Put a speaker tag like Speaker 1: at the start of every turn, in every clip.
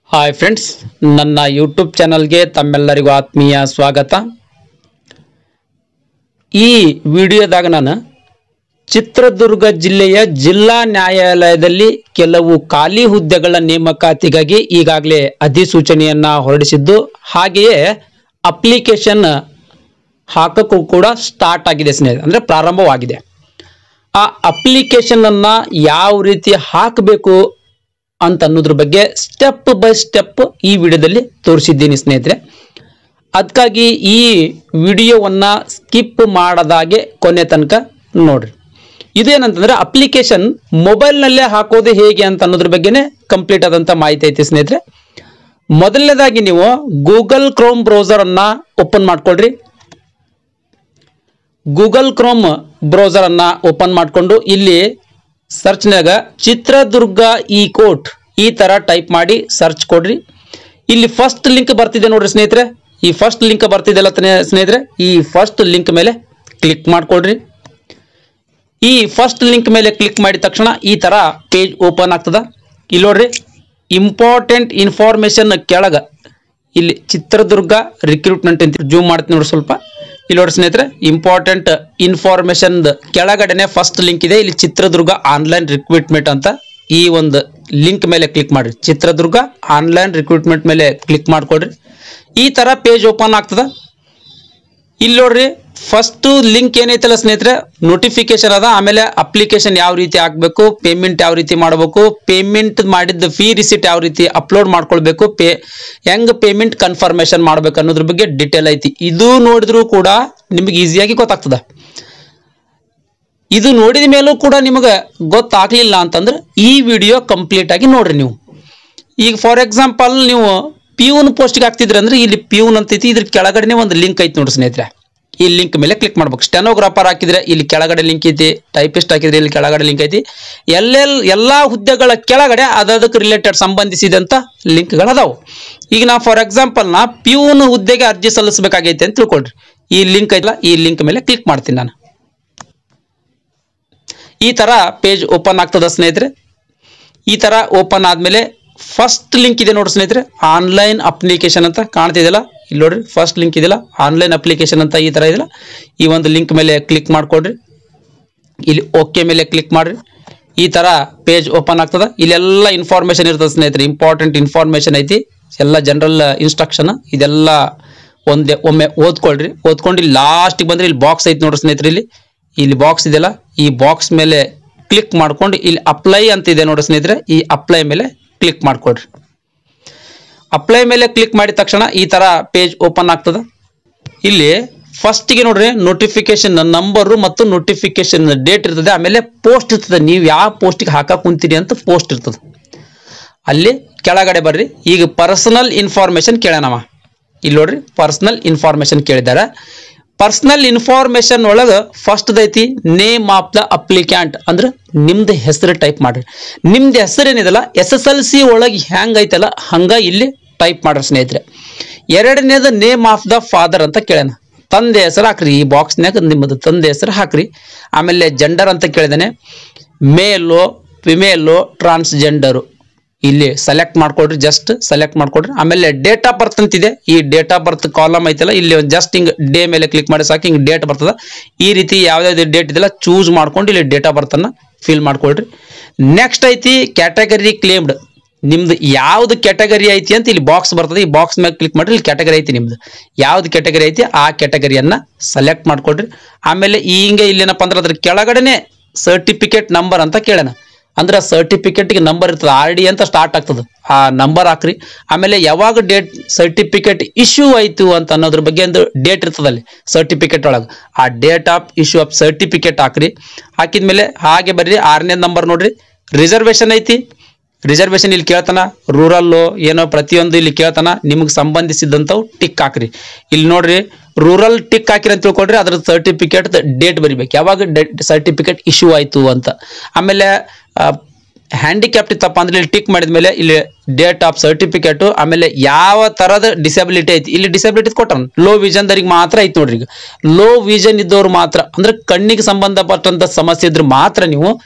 Speaker 1: Hi friends ನನ್ನ YouTube ಚಾನಲ್ಗೆ ತಮ್ಮೆಲ್ಲರಿಗೂ ಆತ್ಮೀಯ ಸ್ವಾಗತ ಈ ವಿಡಿಯೋದಾಗ ನಾನು ಚಿತ್ರದುರ್ಗ ಜಿಲ್ಲೆಯ ಜಿಲ್ಲಾ ನ್ಯಾಯಾಲಯದಲ್ಲಿ ಕೆಲವು ಖಾಲಿ ಹುದ್ದೆಗಳ ನೇಮಕಾತಿಗಾಗಿ ಈಗಾಗಲೇ ಅಧಿಸೂಚನೆಯನ್ನ ಹೊರಡಿಸಿದ್ದು ಹಾಗೆಯೇ ಅಪ್ಲಿಕೇಶನ್ ಹಾಕಕ್ಕೂ ಕೂಡ ಸ್ಟಾರ್ಟ್ ಆಗಿದೆ ಸ್ನೇಹಿತರೆ ಅಂದರೆ ಪ್ರಾರಂಭವಾಗಿದೆ ಆ ಅಪ್ಲಿಕೇಶನ್ ಅನ್ನ ಯಾವ ರೀತಿ ಹಾಕಬೇಕು ಅಂತ ಅನ್ನೋದ್ರ ಬಗ್ಗೆ ಸ್ಟೆಪ್ ಬೈ ಸ್ಟೆಪ್ ಈ ವಿಡಿಯೋದಲ್ಲಿ ತೋರಿಸಿದ್ದೀನಿ ಸ್ನೇಹಿತರೆ ಅದಕ್ಕಾಗಿ ಈ ವಿಡಿಯೋವನ್ನ ಸ್ಕಿಪ್ ಮಾಡದಾಗೆ ಕೊನೆ ತನಕ ನೋಡ್ರಿ ಇದೇನಂತಂದ್ರೆ ಅಪ್ಲಿಕೇಶನ್ ಮೊಬೈಲ್ನಲ್ಲೇ ಹಾಕೋದು ಹೇಗೆ ಅಂತ ಅನ್ನೋದ್ರ ಬಗ್ಗೆನೇ ಕಂಪ್ಲೀಟ್ ಆದಂತ ಮಾಹಿತಿ ಐತಿ ಸ್ನೇಹಿತರೆ ಮೊದಲನೇದಾಗಿ ನೀವು ಗೂಗಲ್ ಕ್ರೋಮ್ ಬ್ರೌಸರ್ ಅನ್ನ ಓಪನ್ ಮಾಡ್ಕೊಳ್ರಿ ಗೂಗಲ್ ಕ್ರೋಮ್ ಬ್ರೌಸರ್ ಅನ್ನ ಓಪನ್ ಮಾಡಿಕೊಂಡು ಇಲ್ಲಿ ಸರ್ಚ್ನಾಗ ಚಿತ್ರದುರ್ಗ ಇ ಕೋಟ್ ಈ ತರ ಟೈಪ್ ಮಾಡಿ ಸರ್ಚ್ ಕೊಡ್ರಿ ಇಲ್ಲಿ ಫಸ್ಟ್ ಲಿಂಕ್ ಬರ್ತಿದೆ ನೋಡ್ರಿ ಸ್ನೇಹಿತರೆ ಈ ಫಸ್ಟ್ ಲಿಂಕ್ ಬರ್ತಿದೆಲ್ಲ ತನೆ- ಸ್ನೇಹಿತರೆ ಈ ಫಸ್ಟ್ ಲಿಂಕ್ ಮೇಲೆ ಕ್ಲಿಕ್ ಮಾಡ್ಕೊಡ್ರಿ ಈ ಫಸ್ಟ್ ಲಿಂಕ್ ಮೇಲೆ ಕ್ಲಿಕ್ ಮಾಡಿದ ತಕ್ಷಣ ಈ ತರ ಪೇಜ್ ಓಪನ್ ಆಗ್ತದ ಇಲ್ಲಿ ನೋಡ್ರಿ ಇಂಪಾರ್ಟೆಂಟ್ ಇನ್ಫಾರ್ಮೇಶನ್ ಕೆಳಗ ಇಲ್ಲಿ ಚಿತ್ರದುರ್ಗ ರಿಕ್ರೂಟ್ಮೆಂಟ್ ಅಂತ ಜೂಮ್ ಮಾಡ್ತೀನಿ ನೋಡಿ ಸ್ವಲ್ಪ ಇಲ್ಲಿ ನೋಡಿ ಸ್ನೇಹಿತರೆ ಇಂಪಾರ್ಟೆಂಟ್ ಇನ್ಫಾರ್ಮೇಶನ್ ಕೆಳಗಡೆನೆ ಫಸ್ಟ್ ಲಿಂಕ್ ಇದೆ ಇಲ್ಲಿ ಚಿತ್ರದುರ್ಗ ಆನ್ಲೈನ್ ರಿಕ್ರೂಟ್ಮೆಂಟ್ ಅಂತ ಈ ಒಂದು ಲಿಂಕ್ ಮೇಲೆ ಕ್ಲಿಕ್ ಮಾಡ್ರಿ ಚಿತ್ರದುರ್ಗ ಆನ್ಲೈನ್ ರಿಕ್ರೂಟ್ಮೆಂಟ್ ಮೇಲೆ ಕ್ಲಿಕ್ ಮಾಡ್ಕೊಡ್ರಿ ಈ ತರ ಪೇಜ್ ಓಪನ್ ಆಗ್ತದ ಇಲ್ಲಿ ನೋಡ್ರಿ ಫಸ್ಟ್ ಲಿಂಕ್ ಏನೈತಲ್ಲ ಸ್ನೇಹಿತರೆ ನೋಟಿಫಿಕೇಶನ್ ಅದ ಆಮೇಲೆ ಅಪ್ಲಿಕೇಶನ್ ಯಾವ ರೀತಿ ಹಾಕ್ಬೇಕು ಪೇಮೆಂಟ್ ಯಾವ ರೀತಿ ಮಾಡಬೇಕು ಪೇಮೆಂಟ್ ಮಾಡಿದ ಫೀ ರಿಸಿಟ್ ಯಾವ ರೀತಿ ಅಪ್ಲೋಡ್ ಮಾಡ್ಕೊಳ್ಬೇಕು ಪೇ ಹೆಂಗ್ ಪೇಮೆಂಟ್ ಕನ್ಫರ್ಮೇಶನ್ ಮಾಡ್ಬೇಕು ಅನ್ನೋದ್ರ ಬಗ್ಗೆ ಡಿಟೇಲ್ ಐತಿ ಇದು ನೋಡಿದ್ರು ಕೂಡ ನಿಮ್ಗೆ ಈಸಿಯಾಗಿ ಗೊತ್ತಾಗ್ತದ ಇದು ನೋಡಿದ ಮೇಲೂ ಕೂಡ ನಿಮಗೆ ಗೊತ್ತಾಗ್ಲಿಲ್ಲ ಅಂತಂದ್ರೆ ಈ ವಿಡಿಯೋ ಕಂಪ್ಲೀಟ್ ಆಗಿ ನೋಡ್ರಿ ನೀವು ಈಗ ಫಾರ್ ಎಕ್ಸಾಂಪಲ್ ನೀವು ಪಿಯೂನ್ ಪೋಸ್ಟ್ಗೆ ಹಾಕ್ತಿದ್ರಿ ಅಂದ್ರೆ ಇಲ್ಲಿ ಪಿಯೂನ್ ಅಂತ ಐತಿ ಇದ್ರ ಕೆಳಗಡೆನೆ ಒಂದು ಲಿಂಕ್ ಐತಿ ನೋಡಿ ಸ್ನೇಹಿತರೆ ಈ ಲಿಂಕ್ ಮೇಲೆ ಕ್ಲಿಕ್ ಮಾಡ್ಬೇಕು ಸ್ಟೆನೋಗ್ರಾಫರ್ ಹಾಕಿದ್ರೆ ಇಲ್ಲಿ ಕೆಳಗಡೆ ಲಿಂಕ್ ಐತಿ ಟೈಪಿಸ್ಟ್ ಹಾಕಿದ್ರೆ ಇಲ್ಲಿ ಕೆಳಗಡೆ ಲಿಂಕ್ ಐತಿ ಎಲ್ಲೆಲ್ ಎಲ್ಲಾ ಹುದ್ದೆಗಳ ಕೆಳಗಡೆ ಅದಕ್ಕೆ ರಿಲೇಟೆಡ್ ಸಂಬಂಧಿಸಿದಂತ ಲಿಂಕ್ಗಳು ಅದಾವು ಈಗ ನಾ ಫಾರ್ ಎಕ್ಸಾಂಪಲ್ ನಾ ಪಿಯೂನ್ ಹುದ್ದೆಗೆ ಅರ್ಜಿ ಸಲ್ಲಿಸಬೇಕಾಗೈತೆ ಅಂತ ತಿಳ್ಕೊಳ್ರಿ ಈ ಲಿಂಕ್ ಐತಲ್ಲ ಈ ಲಿಂಕ್ ಮೇಲೆ ಕ್ಲಿಕ್ ಮಾಡ್ತೀನಿ ನಾನು ಈ ತರ ಪೇಜ್ ಓಪನ್ ಆಗ್ತದ ಸ್ನೇಹಿತರೆ ಈ ತರ ಓಪನ್ ಆದ್ಮೇಲೆ ಫಸ್ಟ್ ಲಿಂಕ್ ಇದೆ ನೋಡಿ ಸ್ನೇಹಿತರೆ ಆನ್ಲೈನ್ ಅಪ್ಲಿಕೇಶನ್ ಅಂತ ಕಾಣ್ತಿದೆಯಲ್ಲ ಇಲ್ಲಿ ನೋಡ್ರಿ ಫಸ್ಟ್ ಲಿಂಕ್ ಇದೆಯಲ್ಲ ಆನ್ಲೈನ್ ಅಪ್ಲಿಕೇಶನ್ ಅಂತ ಈ ತರ ಇದೆಯಲ್ಲ ಈ ಒಂದು ಲಿಂಕ್ ಮೇಲೆ ಕ್ಲಿಕ್ ಮಾಡ್ಕೊಡ್ರಿ ಇಲ್ಲಿ ಓಕೆ ಮೇಲೆ ಕ್ಲಿಕ್ ಮಾಡ್ರಿ ಈ ತರ ಪೇಜ್ ಓಪನ್ ಆಗ್ತದ ಇಲ್ಲೆಲ್ಲ ಇನ್ಫಾರ್ಮೇಶನ್ ಇರ್ತದೆ ಸ್ನೇಹಿತರೆ ಇಂಪಾರ್ಟೆಂಟ್ ಇನ್ಫಾರ್ಮೇಶನ್ ಐತಿ ಎಲ್ಲ ಜನರಲ್ ಇನ್ಸ್ಟ್ರಕ್ಷನ್ ಇದೆಲ್ಲ ಒಂದೇ ಒಮ್ಮೆ ಓದ್ಕೊಳ್ರಿ ಓದ್ಕೊಂಡು ಇಲ್ಲಿ ಲಾಸ್ಟಿಗೆ ಬಂದ್ರೆ ಇಲ್ಲಿ ಬಾಕ್ಸ್ ಐತಿ ನೋಡ್ರಿ ಸ್ನೇಹಿತರೆ ಇಲ್ಲಿ ಇಲ್ಲಿ ಬಾಕ್ಸ್ ಇದೆಯಲ್ಲ ಈ ಬಾಕ್ಸ್ ಮೇಲೆ ಕ್ಲಿಕ್ ಮಾಡ್ಕೊಂಡು ಇಲ್ಲಿ ಅಪ್ಲೈ ಅಂತ ಇದೆ ನೋಡ್ರಿ ಸ್ನೇಹಿತರೆ ಈ ಅಪ್ಲೈ ಮೇಲೆ ಕ್ಲಿಕ್ ಮಾಡ್ಕೊಡ್ರಿ ಅಪ್ಲೈ ಮೇಲೆ ಕ್ಲಿಕ್ ಮಾಡಿದ ತಕ್ಷಣ ಈ ತರ ಪೇಜ್ ಓಪನ್ ಆಗ್ತದ ಇಲ್ಲಿ ಫಸ್ಟಿಗೆ ನೋಡ್ರಿ ನೋಟಿಫಿಕೇಶನ್ ನಂಬರು ಮತ್ತು ನೋಟಿಫಿಕೇಶನ್ ಡೇಟ್ ಇರ್ತದೆ ಆಮೇಲೆ ಪೋಸ್ಟ್ ಇರ್ತದೆ ನೀವು ಯಾವ ಪೋಸ್ಟಿಗೆ ಹಾಕಕ್ ಕುಂತೀರಿ ಅಂತ ಪೋಸ್ಟ್ ಇರ್ತದೆ ಅಲ್ಲಿ ಕೆಳಗಡೆ ಬರ್ರಿ ಈಗ ಪರ್ಸನಲ್ ಇನ್ಫಾರ್ಮೇಶನ್ ಕೇಳೋಣವ ಇಲ್ಲಿ ನೋಡ್ರಿ ಪರ್ಸನಲ್ ಇನ್ಫಾರ್ಮೇಶನ್ ಕೇಳಿದಾರೆ ಪರ್ಸನಲ್ ಇನ್ಫಾರ್ಮೇಶನ್ ಒಳಗೆ ಫಸ್ಟ್ ಐತಿ ನೇಮ್ ಆಫ್ ದ ಅಪ್ಲಿಕ್ಯಾಂಟ್ ಅಂದ್ರೆ ನಿಮ್ದು ಹೆಸರು ಟೈಪ್ ಮಾಡ್ರಿ ನಿಮ್ದು ಹೆಸರು ಏನಿದಲ್ಲ ಎಸ್ ಎಸ್ ಎಲ್ ಸಿ ಒಳಗೆ ಹೆಂಗ್ ಐತಲ್ಲ ಹಂಗ ಇಲ್ಲಿ ಟೈಪ್ ಮಾಡ್ರಿ ಸ್ನೇಹಿತರೆ ಎರಡನೇದು ನೇಮ್ ಆಫ್ ದ ಫಾದರ್ ಅಂತ ಕೇಳೋಣ ತಂದೆ ಹೆಸರು ಹಾಕ್ರಿ ಈ ಬಾಕ್ಸ್ನ್ಯಾಗ ನಿಮ್ಮದು ತಂದೆ ಹೆಸರು ಹಾಕ್ರಿ ಆಮೇಲೆ ಜೆಂಡರ್ ಅಂತ ಕೇಳಿದಾನೆ ಮೇಲು ಫಿಮೇಲು ಟ್ರಾನ್ಸ್ಜೆಂಡರು ಇಲ್ಲಿ ಸೆಲೆಕ್ಟ್ ಮಾಡ್ಕೊಡ್ರಿ ಜಸ್ಟ್ ಸೆಲೆಕ್ಟ್ ಮಾಡ್ಕೊಡ್ರಿ ಆಮೇಲೆ ಡೇಟ್ ಆಫ್ ಬರ್ತ್ ಅಂತಿದೆ ಈ ಡೇಟ್ ಆಫ್ ಬರ್ತ್ ಕಾಲಮ್ ಐತಲ್ಲ ಇಲ್ಲಿ ಜಸ್ಟ್ ಹಿಂಗ್ ಡೇ ಮೇಲೆ ಕ್ಲಿಕ್ ಮಾಡಿ ಸಾಕು ಹಿಂಗ್ ಡೇಟ್ ಬರ್ತದ ಈ ರೀತಿ ಯಾವ್ದಾವ್ದು ಡೇಟ್ ಇದೆಲ್ಲ ಚೂಸ್ ಮಾಡ್ಕೊಂಡು ಇಲ್ಲಿ ಡೇಟ್ ಆಫ್ ಬರ್ತ್ ಅನ್ನ ಫಿಲ್ ಮಾಡ್ಕೊಳ್ರಿ ನೆಕ್ಸ್ಟ್ ಐತಿ ಕ್ಯಾಟಗರಿ ಕ್ಲೇಮ್ಡ್ ನಿಮ್ದು ಯಾವ್ದು ಕ್ಯಾಟಗರಿ ಐತಿ ಅಂತ ಇಲ್ಲಿ ಬಾಕ್ಸ್ ಬರ್ತದೆ ಈ ಬಾಕ್ಸ್ ಮೇಲೆ ಕ್ಲಿಕ್ ಮಾಡ್ರಿ ಇಲ್ಲಿ ಕ್ಯಾಟಗರಿ ಐತಿ ನಿಮ್ದು ಯಾವ್ದು ಕ್ಯಾಟಗರಿ ಐತಿ ಆ ಕ್ಯಾಟಗರಿಯನ್ನ ಸೆಲೆಕ್ಟ್ ಮಾಡ್ಕೊಡ್ರಿ ಆಮೇಲೆ ಹಿಂಗೆ ಇಲ್ಲೇನಪ್ಪ ಅಂದ್ರೆ ಅದ್ರ ಕೆಳಗಡೆನೆ ಸರ್ಟಿಫಿಕೇಟ್ ನಂಬರ್ ಅಂತ ಕೇಳೋಣ ಅಂದ್ರೆ ಸರ್ಟಿಫಿಕೇಟ್ಗೆ ನಂಬರ್ ಇರ್ತದೆ ಆರ್ ಡಿ ಅಂತ ಸ್ಟಾರ್ಟ್ ಆಗ್ತದೆ ಆ ನಂಬರ್ ಹಾಕ್ರಿ ಆಮೇಲೆ ಯಾವಾಗ ಡೇಟ್ ಸರ್ಟಿಫಿಕೇಟ್ ಇಶ್ಯೂ ಆಯ್ತು ಅಂತ ಅನ್ನೋದ್ರ ಬಗ್ಗೆ ಒಂದು ಡೇಟ್ ಇರ್ತದೆ ಅಲ್ಲಿ ಸರ್ಟಿಫಿಕೇಟ್ ಒಳಗೆ ಆ date of issue of certificate ಹಾಕ್ರಿ ಹಾಕಿದ್ಮೇಲೆ ಹಾಗೆ ಬರ್ರಿ ಆರನೇ ನಂಬರ್ ನೋಡ್ರಿ ರಿಸರ್ವೇಶನ್ ಐತಿ ರಿಸರ್ವೇಶನ್ ಇಲ್ಲಿ ಕೇಳ್ತಾನ ರೂರಲ್ಲು ಏನೋ ಪ್ರತಿಯೊಂದು ಇಲ್ಲಿ ಕೇಳ್ತಾನ ನಿಮ್ಗೆ ಸಂಬಂಧಿಸಿದಂಥವು ಟಿಕ್ ಹಾಕ್ರಿ ಇಲ್ಲಿ ನೋಡ್ರಿ ರೂರಲ್ ಟಿಕ್ ಹಾಕಿರಿ ಅಂತ ತಿಳ್ಕೊಡ್ರಿ ಅದ್ರ ಸರ್ಟಿಫಿಕೇಟ್ ಡೇಟ್ ಬರಿಬೇಕು ಯಾವಾಗ ಸರ್ಟಿಫಿಕೇಟ್ ಇಶ್ಯೂ ಆಯ್ತು ಅಂತ ಆಮೇಲೆ ಹ್ಯಾಂಡಿಕ್ಯಾಪ್ಟ್ ಇತ್ತಪ್ಪ ಅಂದ್ರೆ ಇಲ್ಲಿ ಟಿಕ್ ಮಾಡಿದ ಮೇಲೆ ಇಲ್ಲಿ ಡೇಟ್ ಆಫ್ ಸರ್ಟಿಫಿಕೇಟ್ ಆಮೇಲೆ ಯಾವ ತರದ ಡಿಸಬಿಲಿಟಿ ಐತಿ ಇಲ್ಲಿ ಡಿಸಬಿಲಿಟಿ ಕೊಟ್ಟ ಲೋ ವಿಷನ್ ದರಿಗೆ ಮಾತ್ರ ಐತಿ ನೋಡ್ರಿ ಈಗ ಲೋ ವಿಷನ್ ಇದ್ದವ್ರು ಮಾತ್ರ ಅಂದ್ರೆ ಕಣ್ಣಿಗೆ ಸಂಬಂಧಪಟ್ಟಂತ ಸಮಸ್ಯೆ ಇದ್ರೆ ಮಾತ್ರ ನೀವು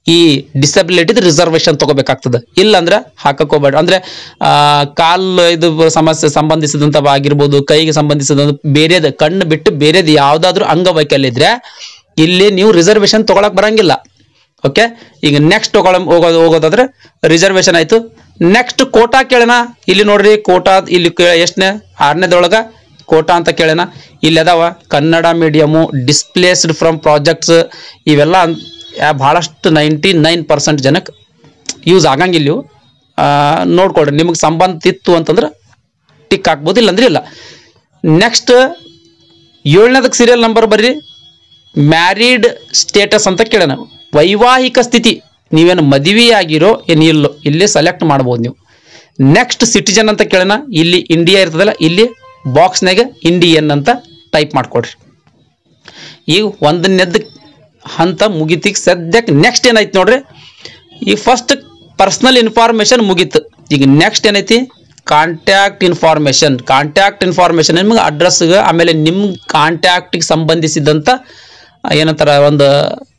Speaker 1: ಈ ಡಿಸಬಿಲಿಟಿದ ರಿಸರ್ವೇಶನ್ ತಗೋಬೇಕಾಗ್ತದೆ ಇಲ್ಲಾಂದ್ರೆ ಹಾಕಕ್ ಹೋಗ್ಬೇಡ ಅಂದ್ರೆ ಆ, ಕಾಲ್ ಇದು ಸಮಸ್ಯೆ ಸಂಬಂಧಿಸಿದಂತ ಆಗಿರ್ಬೋದು ಕೈಗೆ ಸಂಬಂಧಿಸಿದಂತ ಬೇರೆದ ಕಣ್ಣು ಬಿಟ್ಟು ಬೇರೆದು ಯಾವ್ದಾದ್ರು ಅಂಗವೈಕಲ್ಯ ಇದ್ರೆ ಇಲ್ಲಿ ನೀವು ರಿಸರ್ವೇಶನ್ ತಗೊಳಕ್ ಬರಂಗಿಲ್ಲ ಓಕೆ ಈಗ ನೆಕ್ಸ್ಟ್ ತಗೊಳ ಹೋಗೋದು ಹೋಗೋದಾದ್ರೆ ರಿಸರ್ವೇಶನ್ ಆಯ್ತು ನೆಕ್ಸ್ಟ್ ಕೋಟಾ ಕೇಳೋಣ ಇಲ್ಲಿ ನೋಡ್ರಿ ಕೋಟಾ ಇಲ್ಲಿ ಎಷ್ಟನೇ ಆರನೇದೊಳಗ ಕೋಟಾ ಅಂತ ಕೇಳೋಣ ಇಲ್ಲಿ ಅದಾವ Kannada medium displaced from projects ಇವೆಲ್ಲ ಅನ್- ಯಾ- ಬಹಳಷ್ಟು ನೈಂಟಿ ನೈನ್ ಪರ್ಸೆಂಟ್ ಜನಕ್ಕೆ ಯೂಸ್ ಆಗಂಗಿಲ್ಲ ಇವು ಆ, ನೋಡ್ಕೊಡ್ರಿ ನಿಮಗೆ ಸಂಬಂಧ ಇತ್ತು ಅಂತಂದ್ರೆ ಟಿಕ್ ಹಾಕ್ಬೋದು ಇಲ್ಲಂದ್ರೆ ಇಲ್ಲ ನೆಕ್ಸ್ಟ್ ಏಳನೇದಕ್ಕೆ ಸೀರಿಯಲ್ ನಂಬರ್ ಬರ್ರಿ ಮ್ಯಾರಿಡ್ ಸ್ಟೇಟಸ್ ಅಂತ ಕೇಳೋಣ ವೈವಾಹಿಕ ಸ್ಥಿತಿ ನೀವೇನು ಮದುವೆ ಆಗಿರೋ ಏನು ಇಲ್ಲೋ ಇಲ್ಲಿ ಸೆಲೆಕ್ಟ್ ಮಾಡ್ಬೋದು ನೀವು ನೆಕ್ಸ್ಟ್ ಸಿಟಿಜನ್ ಅಂತ ಕೇಳೋಣ ಇಲ್ಲಿ ಇಂಡಿಯಾ ಇರ್ತದಲ್ಲ ಇಲ್ಲಿ ಬಾಕ್ಸ್ನಾಗ ಇಂಡಿಯನ್ ಅಂತ ಟೈಪ್ ಮಾಡ್ಕೊಡ್ರಿ ಈಗ ಒಂದನೇದ್ದು ಹಂತ ಮುಗಿತಿಗೆ ಸದ್ಯಕ್ಕೆ ನೆಕ್ಸ್ಟ್ ಏನೈತಿ ನೋಡ್ರಿ ಈ ಫಸ್ಟ್ ಪರ್ಸ್ನಲ್ ಇನ್ಫಾರ್ಮೇಶನ್ ಮುಗೀತು ಈಗ ನೆಕ್ಸ್ಟ್ ಏನೈತಿ ಕಾಂಟ್ಯಾಕ್ಟ್ ಇನ್ಫಾರ್ಮೇಶನ್ ಕಾಂಟ್ಯಾಕ್ಟ್ ಇನ್ಫಾರ್ಮೇಶನ್ ನಿಮ್ಗೆ ಅಡ್ರೆಸ್ಗೆ ಆಮೇಲೆ ನಿಮ್ಮ ಕಾಂಟ್ಯಾಕ್ಟಿಗೆ ಸಂಬಂಧಿಸಿದಂಥ ಏನಂತಾರ ಒಂದು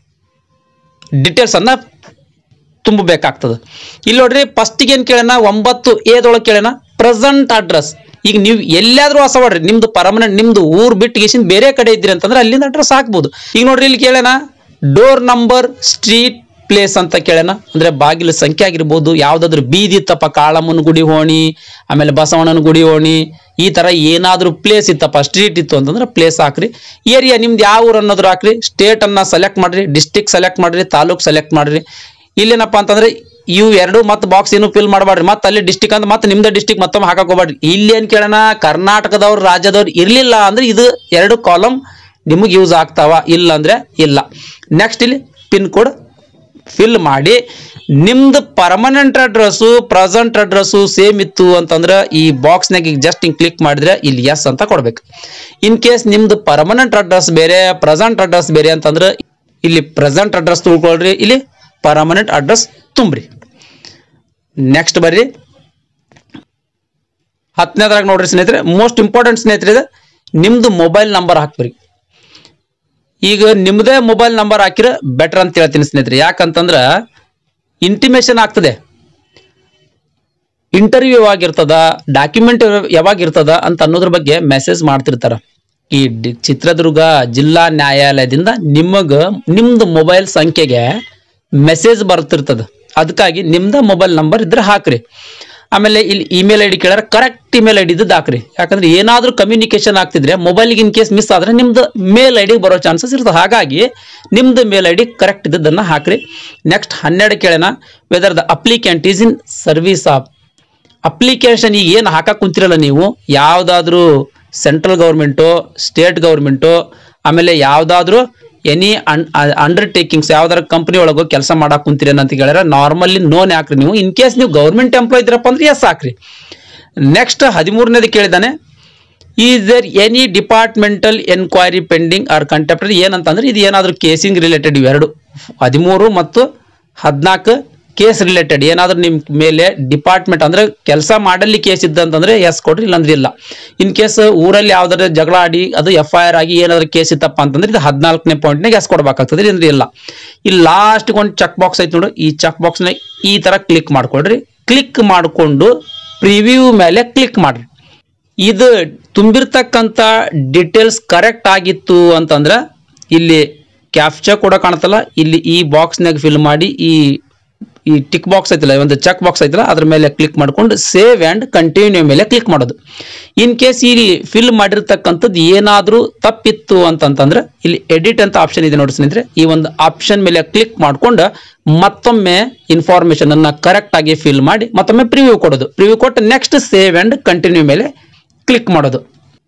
Speaker 1: ಡೀಟೇಲ್ಸನ್ನು ತುಂಬಬೇಕಾಗ್ತದೆ ಇಲ್ಲಿ ನೋಡ್ರಿ ಫಸ್ಟಿಗೆ ಏನು ಕೇಳೋಣ ಒಂಬತ್ತು ಏದೊಳಗೆ ಕೇಳೋಣ ಪ್ರೆಸೆಂಟ್ ಅಡ್ರೆಸ್ ಈಗ ನೀವು ಎಲ್ಲಾದ್ರೂ ಹೊಸ ಮಾಡ್ರಿ ನಿಮ್ದು ಪರ್ಮನೆಂಟ್ ನಿಮ್ದು ಊರ್ ಬಿಟ್ಟು ಗೇಸಿಂದ ಬೇರೆ ಕಡೆ ಇದ್ರಿ ಅಂತಂದ್ರೆ ಅಲ್ಲಿಂದ ಅಡ್ರೆಸ್ ಹಾಕ್ಬೋದು ಈಗ ನೋಡ್ರಿ ಇಲ್ಲಿ ಕೇಳೋಣ ಡೋರ್ ನಂಬರ್ ಸ್ಟ್ರೀಟ್ ಪ್ಲೇಸ್ ಅಂತ ಕೇಳೋಣ ಅಂದ್ರೆ ಬಾಗಿಲು ಸಂಖ್ಯೆ ಆಗಿರ್ಬೋದು ಯಾವ್ದಾದ್ರು ಬೀದಿ ಇತ್ತಪ್ಪ ಕಾಳಮ್ಮನ ಗುಡಿ ಹೋಣಿ ಆಮೇಲೆ ಬಸವಣ್ಣನ ಗುಡಿ ಹೋಣಿ ಈ ತರ ಏನಾದ್ರೂ ಪ್ಲೇಸ್ ಇತ್ತಪ್ಪ ಸ್ಟ್ರೀಟ್ ಇತ್ತು ಅಂತಂದ್ರೆ ಪ್ಲೇಸ್ ಹಾಕ್ರಿ ಏರಿಯಾ ನಿಮ್ದು ಯಾವ ಊರು ಅನ್ನೋದ್ರ ಹಾಕ್ರಿ ಸ್ಟೇಟ್ ಅನ್ನ ಸೆಲೆಕ್ಟ್ ಮಾಡ್ರಿ ಡಿಸ್ಟಿಕ್ ಸೆಲೆಕ್ಟ್ ಮಾಡ್ರಿ ತಾಲೂಕ್ ಸೆಲೆಕ್ಟ್ ಮಾಡ್ರಿ ಇಲ್ಲೇನಪ್ಪ ಅಂತಂದ್ರೆ ಇವು ಎರಡು ಮತ್ತೆ ಬಾಕ್ಸ್ ಏನು ಫಿಲ್ ಮಾಡಬೇಡ್ರಿ ಮತ್ತೆ ಅಲ್ಲಿ ಡಿಸ್ಟಿಕ್ ಅಂತ ಮತ್ತೆ ನಿಮ್ದು ಡಿಸ್ಟಿಕ್ ಮತ್ತೊಮ್ಮೆ ಹಾಕಕ್ ಹೋಗ್ಬೇಡ್ರಿ ಇಲ್ಲಿ ಏನ್ ಕೇಳೋಣ ಕರ್ನಾಟಕದವ್ರು ರಾಜ್ಯದವ್ರು ಇರ್ಲಿಲ್ಲ ಅಂದ್ರೆ ಇದು ಎರಡು ಕಾಲಮ್ ನಿಮಗೆ ಯೂಸ್ ಆಗ್ತಾವ ಇಲ್ಲ ಅಂದ್ರೆ ಇಲ್ಲ ನೆಕ್ಸ್ಟ್ ಇಲ್ಲಿ ಪಿನ್ ಕೋಡ್ ಫಿಲ್ ಮಾಡಿ ನಿಮ್ದು permanent address present address same ಇತ್ತು ಅಂತಂದ್ರೆ ಈ ಬಾಕ್ಸ್ನಾಗ ಈಗ ಜಸ್ಟ್ ಹಿಂಗೆ ಕ್ಲಿಕ್ ಮಾಡಿದ್ರೆ ಇಲ್ಲಿ ಎಸ್ ಅಂತ ಕೊಡ್ಬೇಕು ಇನ್ ಕೇಸ್ ನಿಮ್ದು ಪರ್ಮನೆಂಟ್ ಅಡ್ರೆಸ್ ಬೇರೆ ಪ್ರೆಸೆಂಟ್ ಅಡ್ರೆಸ್ ಬೇರೆ ಅಂತಂದ್ರೆ ಇಲ್ಲಿ ಪ್ರೆಸೆಂಟ್ ಅಡ್ರೆಸ್ ತಿಳ್ಕೊಳ್ರಿ ಇಲ್ಲಿ ಪರ್ಮನೆಂಟ್ ಅಡ್ರೆಸ್ ತುಂಬ್ರಿ ನೆಕ್ಸ್ಟ್ ಬರ್ರಿ ಹತ್ತನೇದ್ರಾಗ ನೋಡ್ರಿ ಸ್ನೇಹಿತರೆ ಮೋಸ್ಟ್ ಇಂಪಾರ್ಟೆಂಟ್ ಸ್ನೇಹಿತರೆ ಇದು ನಿಮ್ದು ಮೊಬೈಲ್ ನಂಬರ್ ಹಾಕ್ಬಿರಿ ಈಗ ನಿಮ್ಮದೇ ಮೊಬೈಲ್ ನಂಬರ್ ಹಾಕಿರ ಬೆಟರ್ ಅಂತ ಹೇಳ್ತೀನಿ ಸ್ನೇಹಿತರೆ ಯಾಕಂತಂದ್ರ ಇಂಟಿಮೇಷನ್ ಆಗ್ತದೆ ಇಂಟರ್ವ್ಯೂ ಯಾವಾಗಿರ್ತದ ಡಾಕ್ಯುಮೆಂಟ್ ಯಾವಾಗಿರ್ತದ ಅಂತ ಅನ್ನೋದ್ರ ಬಗ್ಗೆ ಮೆಸೇಜ್ ಮಾಡ್ತಿರ್ತಾರ ಈ ಡಿ- ಚಿತ್ರದುರ್ಗ ಜಿಲ್ಲಾ ನ್ಯಾಯಾಲಯದಿಂದ ನಿಮಗ ನಿಮ್ದು ಮೊಬೈಲ್ ಸಂಖ್ಯೆಗೆ ಮೆಸೇಜ್ ಬರ್ತಿರ್ತದ ಅದಕ್ಕಾಗಿ ನಿಮ್ದ ಮೊಬೈಲ್ ನಂಬರ್ ಇದ್ರೆ ಹಾಕ್ರಿ ಆಮೇಲೆ ಇಲ್ಲಿ ಇಮೇಲ್ ಐ ಡಿ ಕೇಳಾರ ಕರೆಕ್ಟ್ ಇಮೇಲ್ ಐ ಡಿ ಹಾಕ್ರಿ ಯಾಕಂದ್ರೆ ಏನಾದ್ರೂ ಕಮ್ಯುನಿಕೇಶನ್ ಆಗ್ತಿದ್ರೆ ಮೊಬೈಲ್ಗೆ ಇನ್ ಕೇಸ್ ಮಿಸ್ ಆದ್ರೆ ನಿಮ್ದು ಮೇಲ್ ಐ ಡಿ ಬರೋ ಚಾನ್ಸಸ್ ಇರ್ತದೆ ಹಾಗಾಗಿ ನಿಮ್ದು ಮೇಲ್ ಐ ಡಿ ಕರೆಕ್ಟ್ ಇದ್ದದನ್ನ ಹಾಕ್ರಿ ನೆಕ್ಸ್ಟ್ ಹನ್ನೆರಡು ಕೇಳೋಣ whether the applicant is in service of application ಈಗ ಏನು ಹಾಕಕ್ ಕುಂತಿರಲ್ಲ ನೀವು ಯಾವುದಾದ್ರೂ ಸೆಂಟ್ರಲ್ ಗೌರ್ಮೆಂಟು ಸ್ಟೇಟ್ ಗೌರ್ಮೆಂಟು ಆಮೇಲೆ ಯಾವುದಾದ್ರೂ ಎನಿ ಅಂಡರ್ಟೇಕಿಂಗ್ಸ್ ಯಾವ್ದಾರ ಕಂಪ್ನಿ ಒಳಗೆ ಕೆಲಸ ಮಾಡಕ್ ಕುಂತೀರಿ ಅಂತ ಕೇಳಿದ್ರೆ ನಾರ್ಮಲಿ ನೋನ್ ಹಾಕ್ರಿ ನೀವು ಇನ್ ಕೇಸ್ ನೀವು ಗೌರ್ಮೆಂಟ್ ಎಂಪ್ಲಾಯ್ ಇದ್ರಪ್ಪ ಅಂದ್ರೆ ಎಸ್ ಹಾಕ್ರಿ ನೆಕ್ಸ್ಟ್ ಹದಿಮೂರನೇದು ಕೇಳಿದಾನೆ is there any departmental enquiry pending or contemplated ಏನಂತಂದ್ರೆ ಇದು ಏನಾದರೂ ಕೇಸಿಂಗ್ ರಿಲೇಟೆಡ್ ಇವೆರಡು ಹದಿಮೂರು ಮತ್ತು ಹದಿನಾಲ್ಕು ಕೇಸ್ ರಿಲೇಟೆಡ್ ಏನಾದರೂ ನಿಮ್ಮ ಮೇಲೆ ಡಿಪಾರ್ಟ್ಮೆಂಟ್ ಅಂದ್ರೆ ಕೆಲಸ ಮಾಡಲಿ ಕೇಸ್ ಇದ್ದಂತಂದ್ರೆ ಎಸ್ ಕೊಡ್ರಿ ಇಲ್ಲಾಂದ್ರೆ ಇಲ್ಲ ಇನ್ ಕೇಸ್ ಊರಲ್ಲಿ ಯಾವ್ದಾರ ಜಗಳ ಆಡಿ ಅದು ಎಫ್ ಐ ಆರ್ ಆಗಿ ಏನಾದ್ರು ಕೇಸ್ ಇತ್ತಪ್ಪ ಅಂತಂದ್ರೆ ಇದು ಹದಿನಾಲ್ಕನೇ ಪಾಯಿಂಟ್ನಾಗ ಎಸ್ ಕೊಡ್ಬೇಕಾಗ್ತದೆ ಇಲ್ಲಾಂದ್ರೆ ಇಲ್ಲ ಈ ಲಾಸ್ಟ್ ಒಂದು ಚೆಕ್ ಬಾಕ್ಸ್ ಐತೆ ನೋಡು ಈ ಚೆಕ್ ಬಾಕ್ಸ್ನ ಈ ತರ ಕ್ಲಿಕ್ ಮಾಡ್ಕೊಡ್ರಿ ಕ್ಲಿಕ್ ಮಾಡಿಕೊಂಡು ಪ್ರಿವ್ಯೂ ಮೇಲೆ ಕ್ಲಿಕ್ ಮಾಡ್ರಿ ಇದು ತುಂಬಿರ್ತಕ್ಕಂಥ ಡೀಟೇಲ್ಸ್ ಕರೆಕ್ಟ್ ಆಗಿತ್ತು ಅಂತಂದ್ರೆ ಇಲ್ಲಿ ಕ್ಯಾಪ್ಚಾ ಕೂಡ ಕಾಣುತ್ತಲ್ಲ ಇಲ್ಲಿ ಈ ಬಾಕ್ಸ್ನಾಗ ಫಿಲ್ ಮಾಡಿ ಈ ಈ ಟಿಕ್ ಬಾಕ್ಸ್ ಐತಲ್ಲ ಒಂದು ಚೆಕ್ ಬಾಕ್ಸ್ ಐತಲ್ಲ ಅದ್ರ ಮೇಲೆ ಕ್ಲಿಕ್ ಮಾಡ್ಕೊಂಡು ಸೇವ್ ಆ್ಯಂಡ್ ಕಂಟಿನ್ಯೂ ಮೇಲೆ ಕ್ಲಿಕ್ ಮಾಡೋದು ಇನ್ ಕೇಸ್ ಇಲ್ಲಿ ಫಿಲ್ ಮಾಡಿರ್ತಕ್ಕಂಥದ್ದು ಏನಾದರೂ ತಪ್ಪಿತ್ತು ಅಂತಂತಂದ್ರೆ ಇಲ್ಲಿ ಎಡಿಟ್ ಅಂತ ಆಪ್ಷನ್ ಇದೆ ನೋಡಿ ಸ್ನೇಹಿತರೆ ಈ ಒಂದು ಆಪ್ಷನ್ ಮೇಲೆ ಕ್ಲಿಕ್ ಮಾಡ್ಕೊಂಡು ಮತ್ತೊಮ್ಮೆ ಇನ್ಫಾರ್ಮೇಶನ್ ಅನ್ನ ಕರೆಕ್ಟ್ ಆಗಿ ಫಿಲ್ ಮಾಡಿ ಮತ್ತೊಮ್ಮೆ ಪ್ರಿವ್ಯೂ ಕೊಡೋದು ಪ್ರಿವ್ಯೂ ಕೊಟ್ಟು ನೆಕ್ಸ್ಟ್ ಸೇವ್ ಆ್ಯಂಡ್ ಕಂಟಿನ್ಯೂ ಮೇಲೆ ಕ್ಲಿಕ್ ಮಾಡೋದು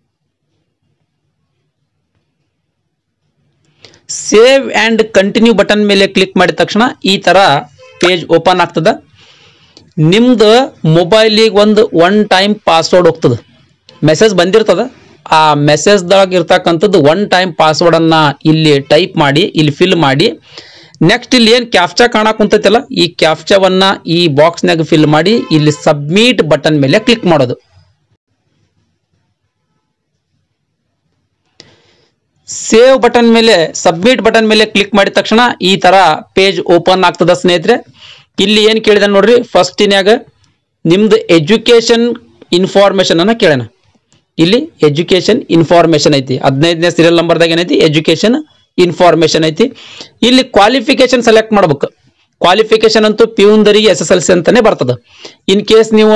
Speaker 1: ಸೇವ್ ಆ್ಯಂಡ್ ಕಂಟಿನ್ಯೂ ಬಟನ್ ಮೇಲೆ ಕ್ಲಿಕ್ ಮಾಡಿದ ತಕ್ಷಣ ಈ ಥರ ಪೇಜ್ ಓಪನ್ ಆಗ್ತದ ನಿಮ್ದು ಮೊಬೈಲಿಗೆ ಒಂದು ಒನ್ ಟೈಮ್ ಪಾಸ್ವರ್ಡ್ ಹೋಗ್ತದೆ ಮೆಸೇಜ್ ಬಂದಿರ್ತದ ಆ ಮೆಸೇಜ್ದಾಗ ಇರ್ತಕ್ಕಂಥದ್ದು ಒನ್ ಟೈಮ್ ಪಾಸ್ವರ್ಡನ್ನು ಇಲ್ಲಿ ಟೈಪ್ ಮಾಡಿ ಇಲ್ಲಿ ಫಿಲ್ ಮಾಡಿ ನೆಕ್ಸ್ಟ್ ಇಲ್ಲಿ ಏನು ಕ್ಯಾಪ್ಚಾ ಕಾಣಕ್ ಕುಂತೈತಲ್ಲ ಈ ಕ್ಯಾಪ್ಚಾವನ್ನ ಈ ಬಾಕ್ಸ್ನಾಗ ಫಿಲ್ ಮಾಡಿ ಇಲ್ಲಿ ಸಬ್ಮಿಟ್ ಬಟನ್ ಮೇಲೆ ಕ್ಲಿಕ್ ಮಾಡೋದು ಸೇವ್ ಬಟನ್ ಮೇಲೆ ಸಬ್ಮಿಟ್ ಬಟನ್ ಮೇಲೆ ಕ್ಲಿಕ್ ಮಾಡಿದ ತಕ್ಷಣ ಈ ತರ ಪೇಜ್ ಓಪನ್ ಆಗ್ತದ ಸ್ನೇಹಿತರೆ ಇಲ್ಲಿ ಏನು ಕೇಳಿದ ನೋಡ್ರಿ ಫಸ್ಟಿನ್ಯಾಗ ನಿಮ್ದು ಎಜುಕೇಶನ್ ಇನ್ಫಾರ್ಮೇಶನ್ ಅನ್ನ ಕೇಳೋಣ ಇಲ್ಲಿ ಎಜುಕೇಶನ್ ಇನ್ಫಾರ್ಮೇಶನ್ ಐತಿ ಹದಿನೈದನೇ ಸೀರಿಯಲ್ ನಂಬರ್ದಾಗ ಏನೈತಿ ಎಜುಕೇಶನ್ ಇನ್ಫಾರ್ಮೇಶನ್ ಐತಿ ಇಲ್ಲಿ ಕ್ವಾಲಿಫಿಕೇಶನ್ ಸೆಲೆಕ್ಟ್ ಮಾಡ್ಬೇಕು ಕ್ವಾಲಿಫಿಕೇಶನ್ ಅಂತೂ ಪ್ಯೂನ್ದರಿಗೆ ಎಸ್ ಎಸ್ ಎಲ್ ಸಿ ಅಂತಾನೆ ಬರ್ತದ ಇನ್ ಕೇಸ್ ನೀವು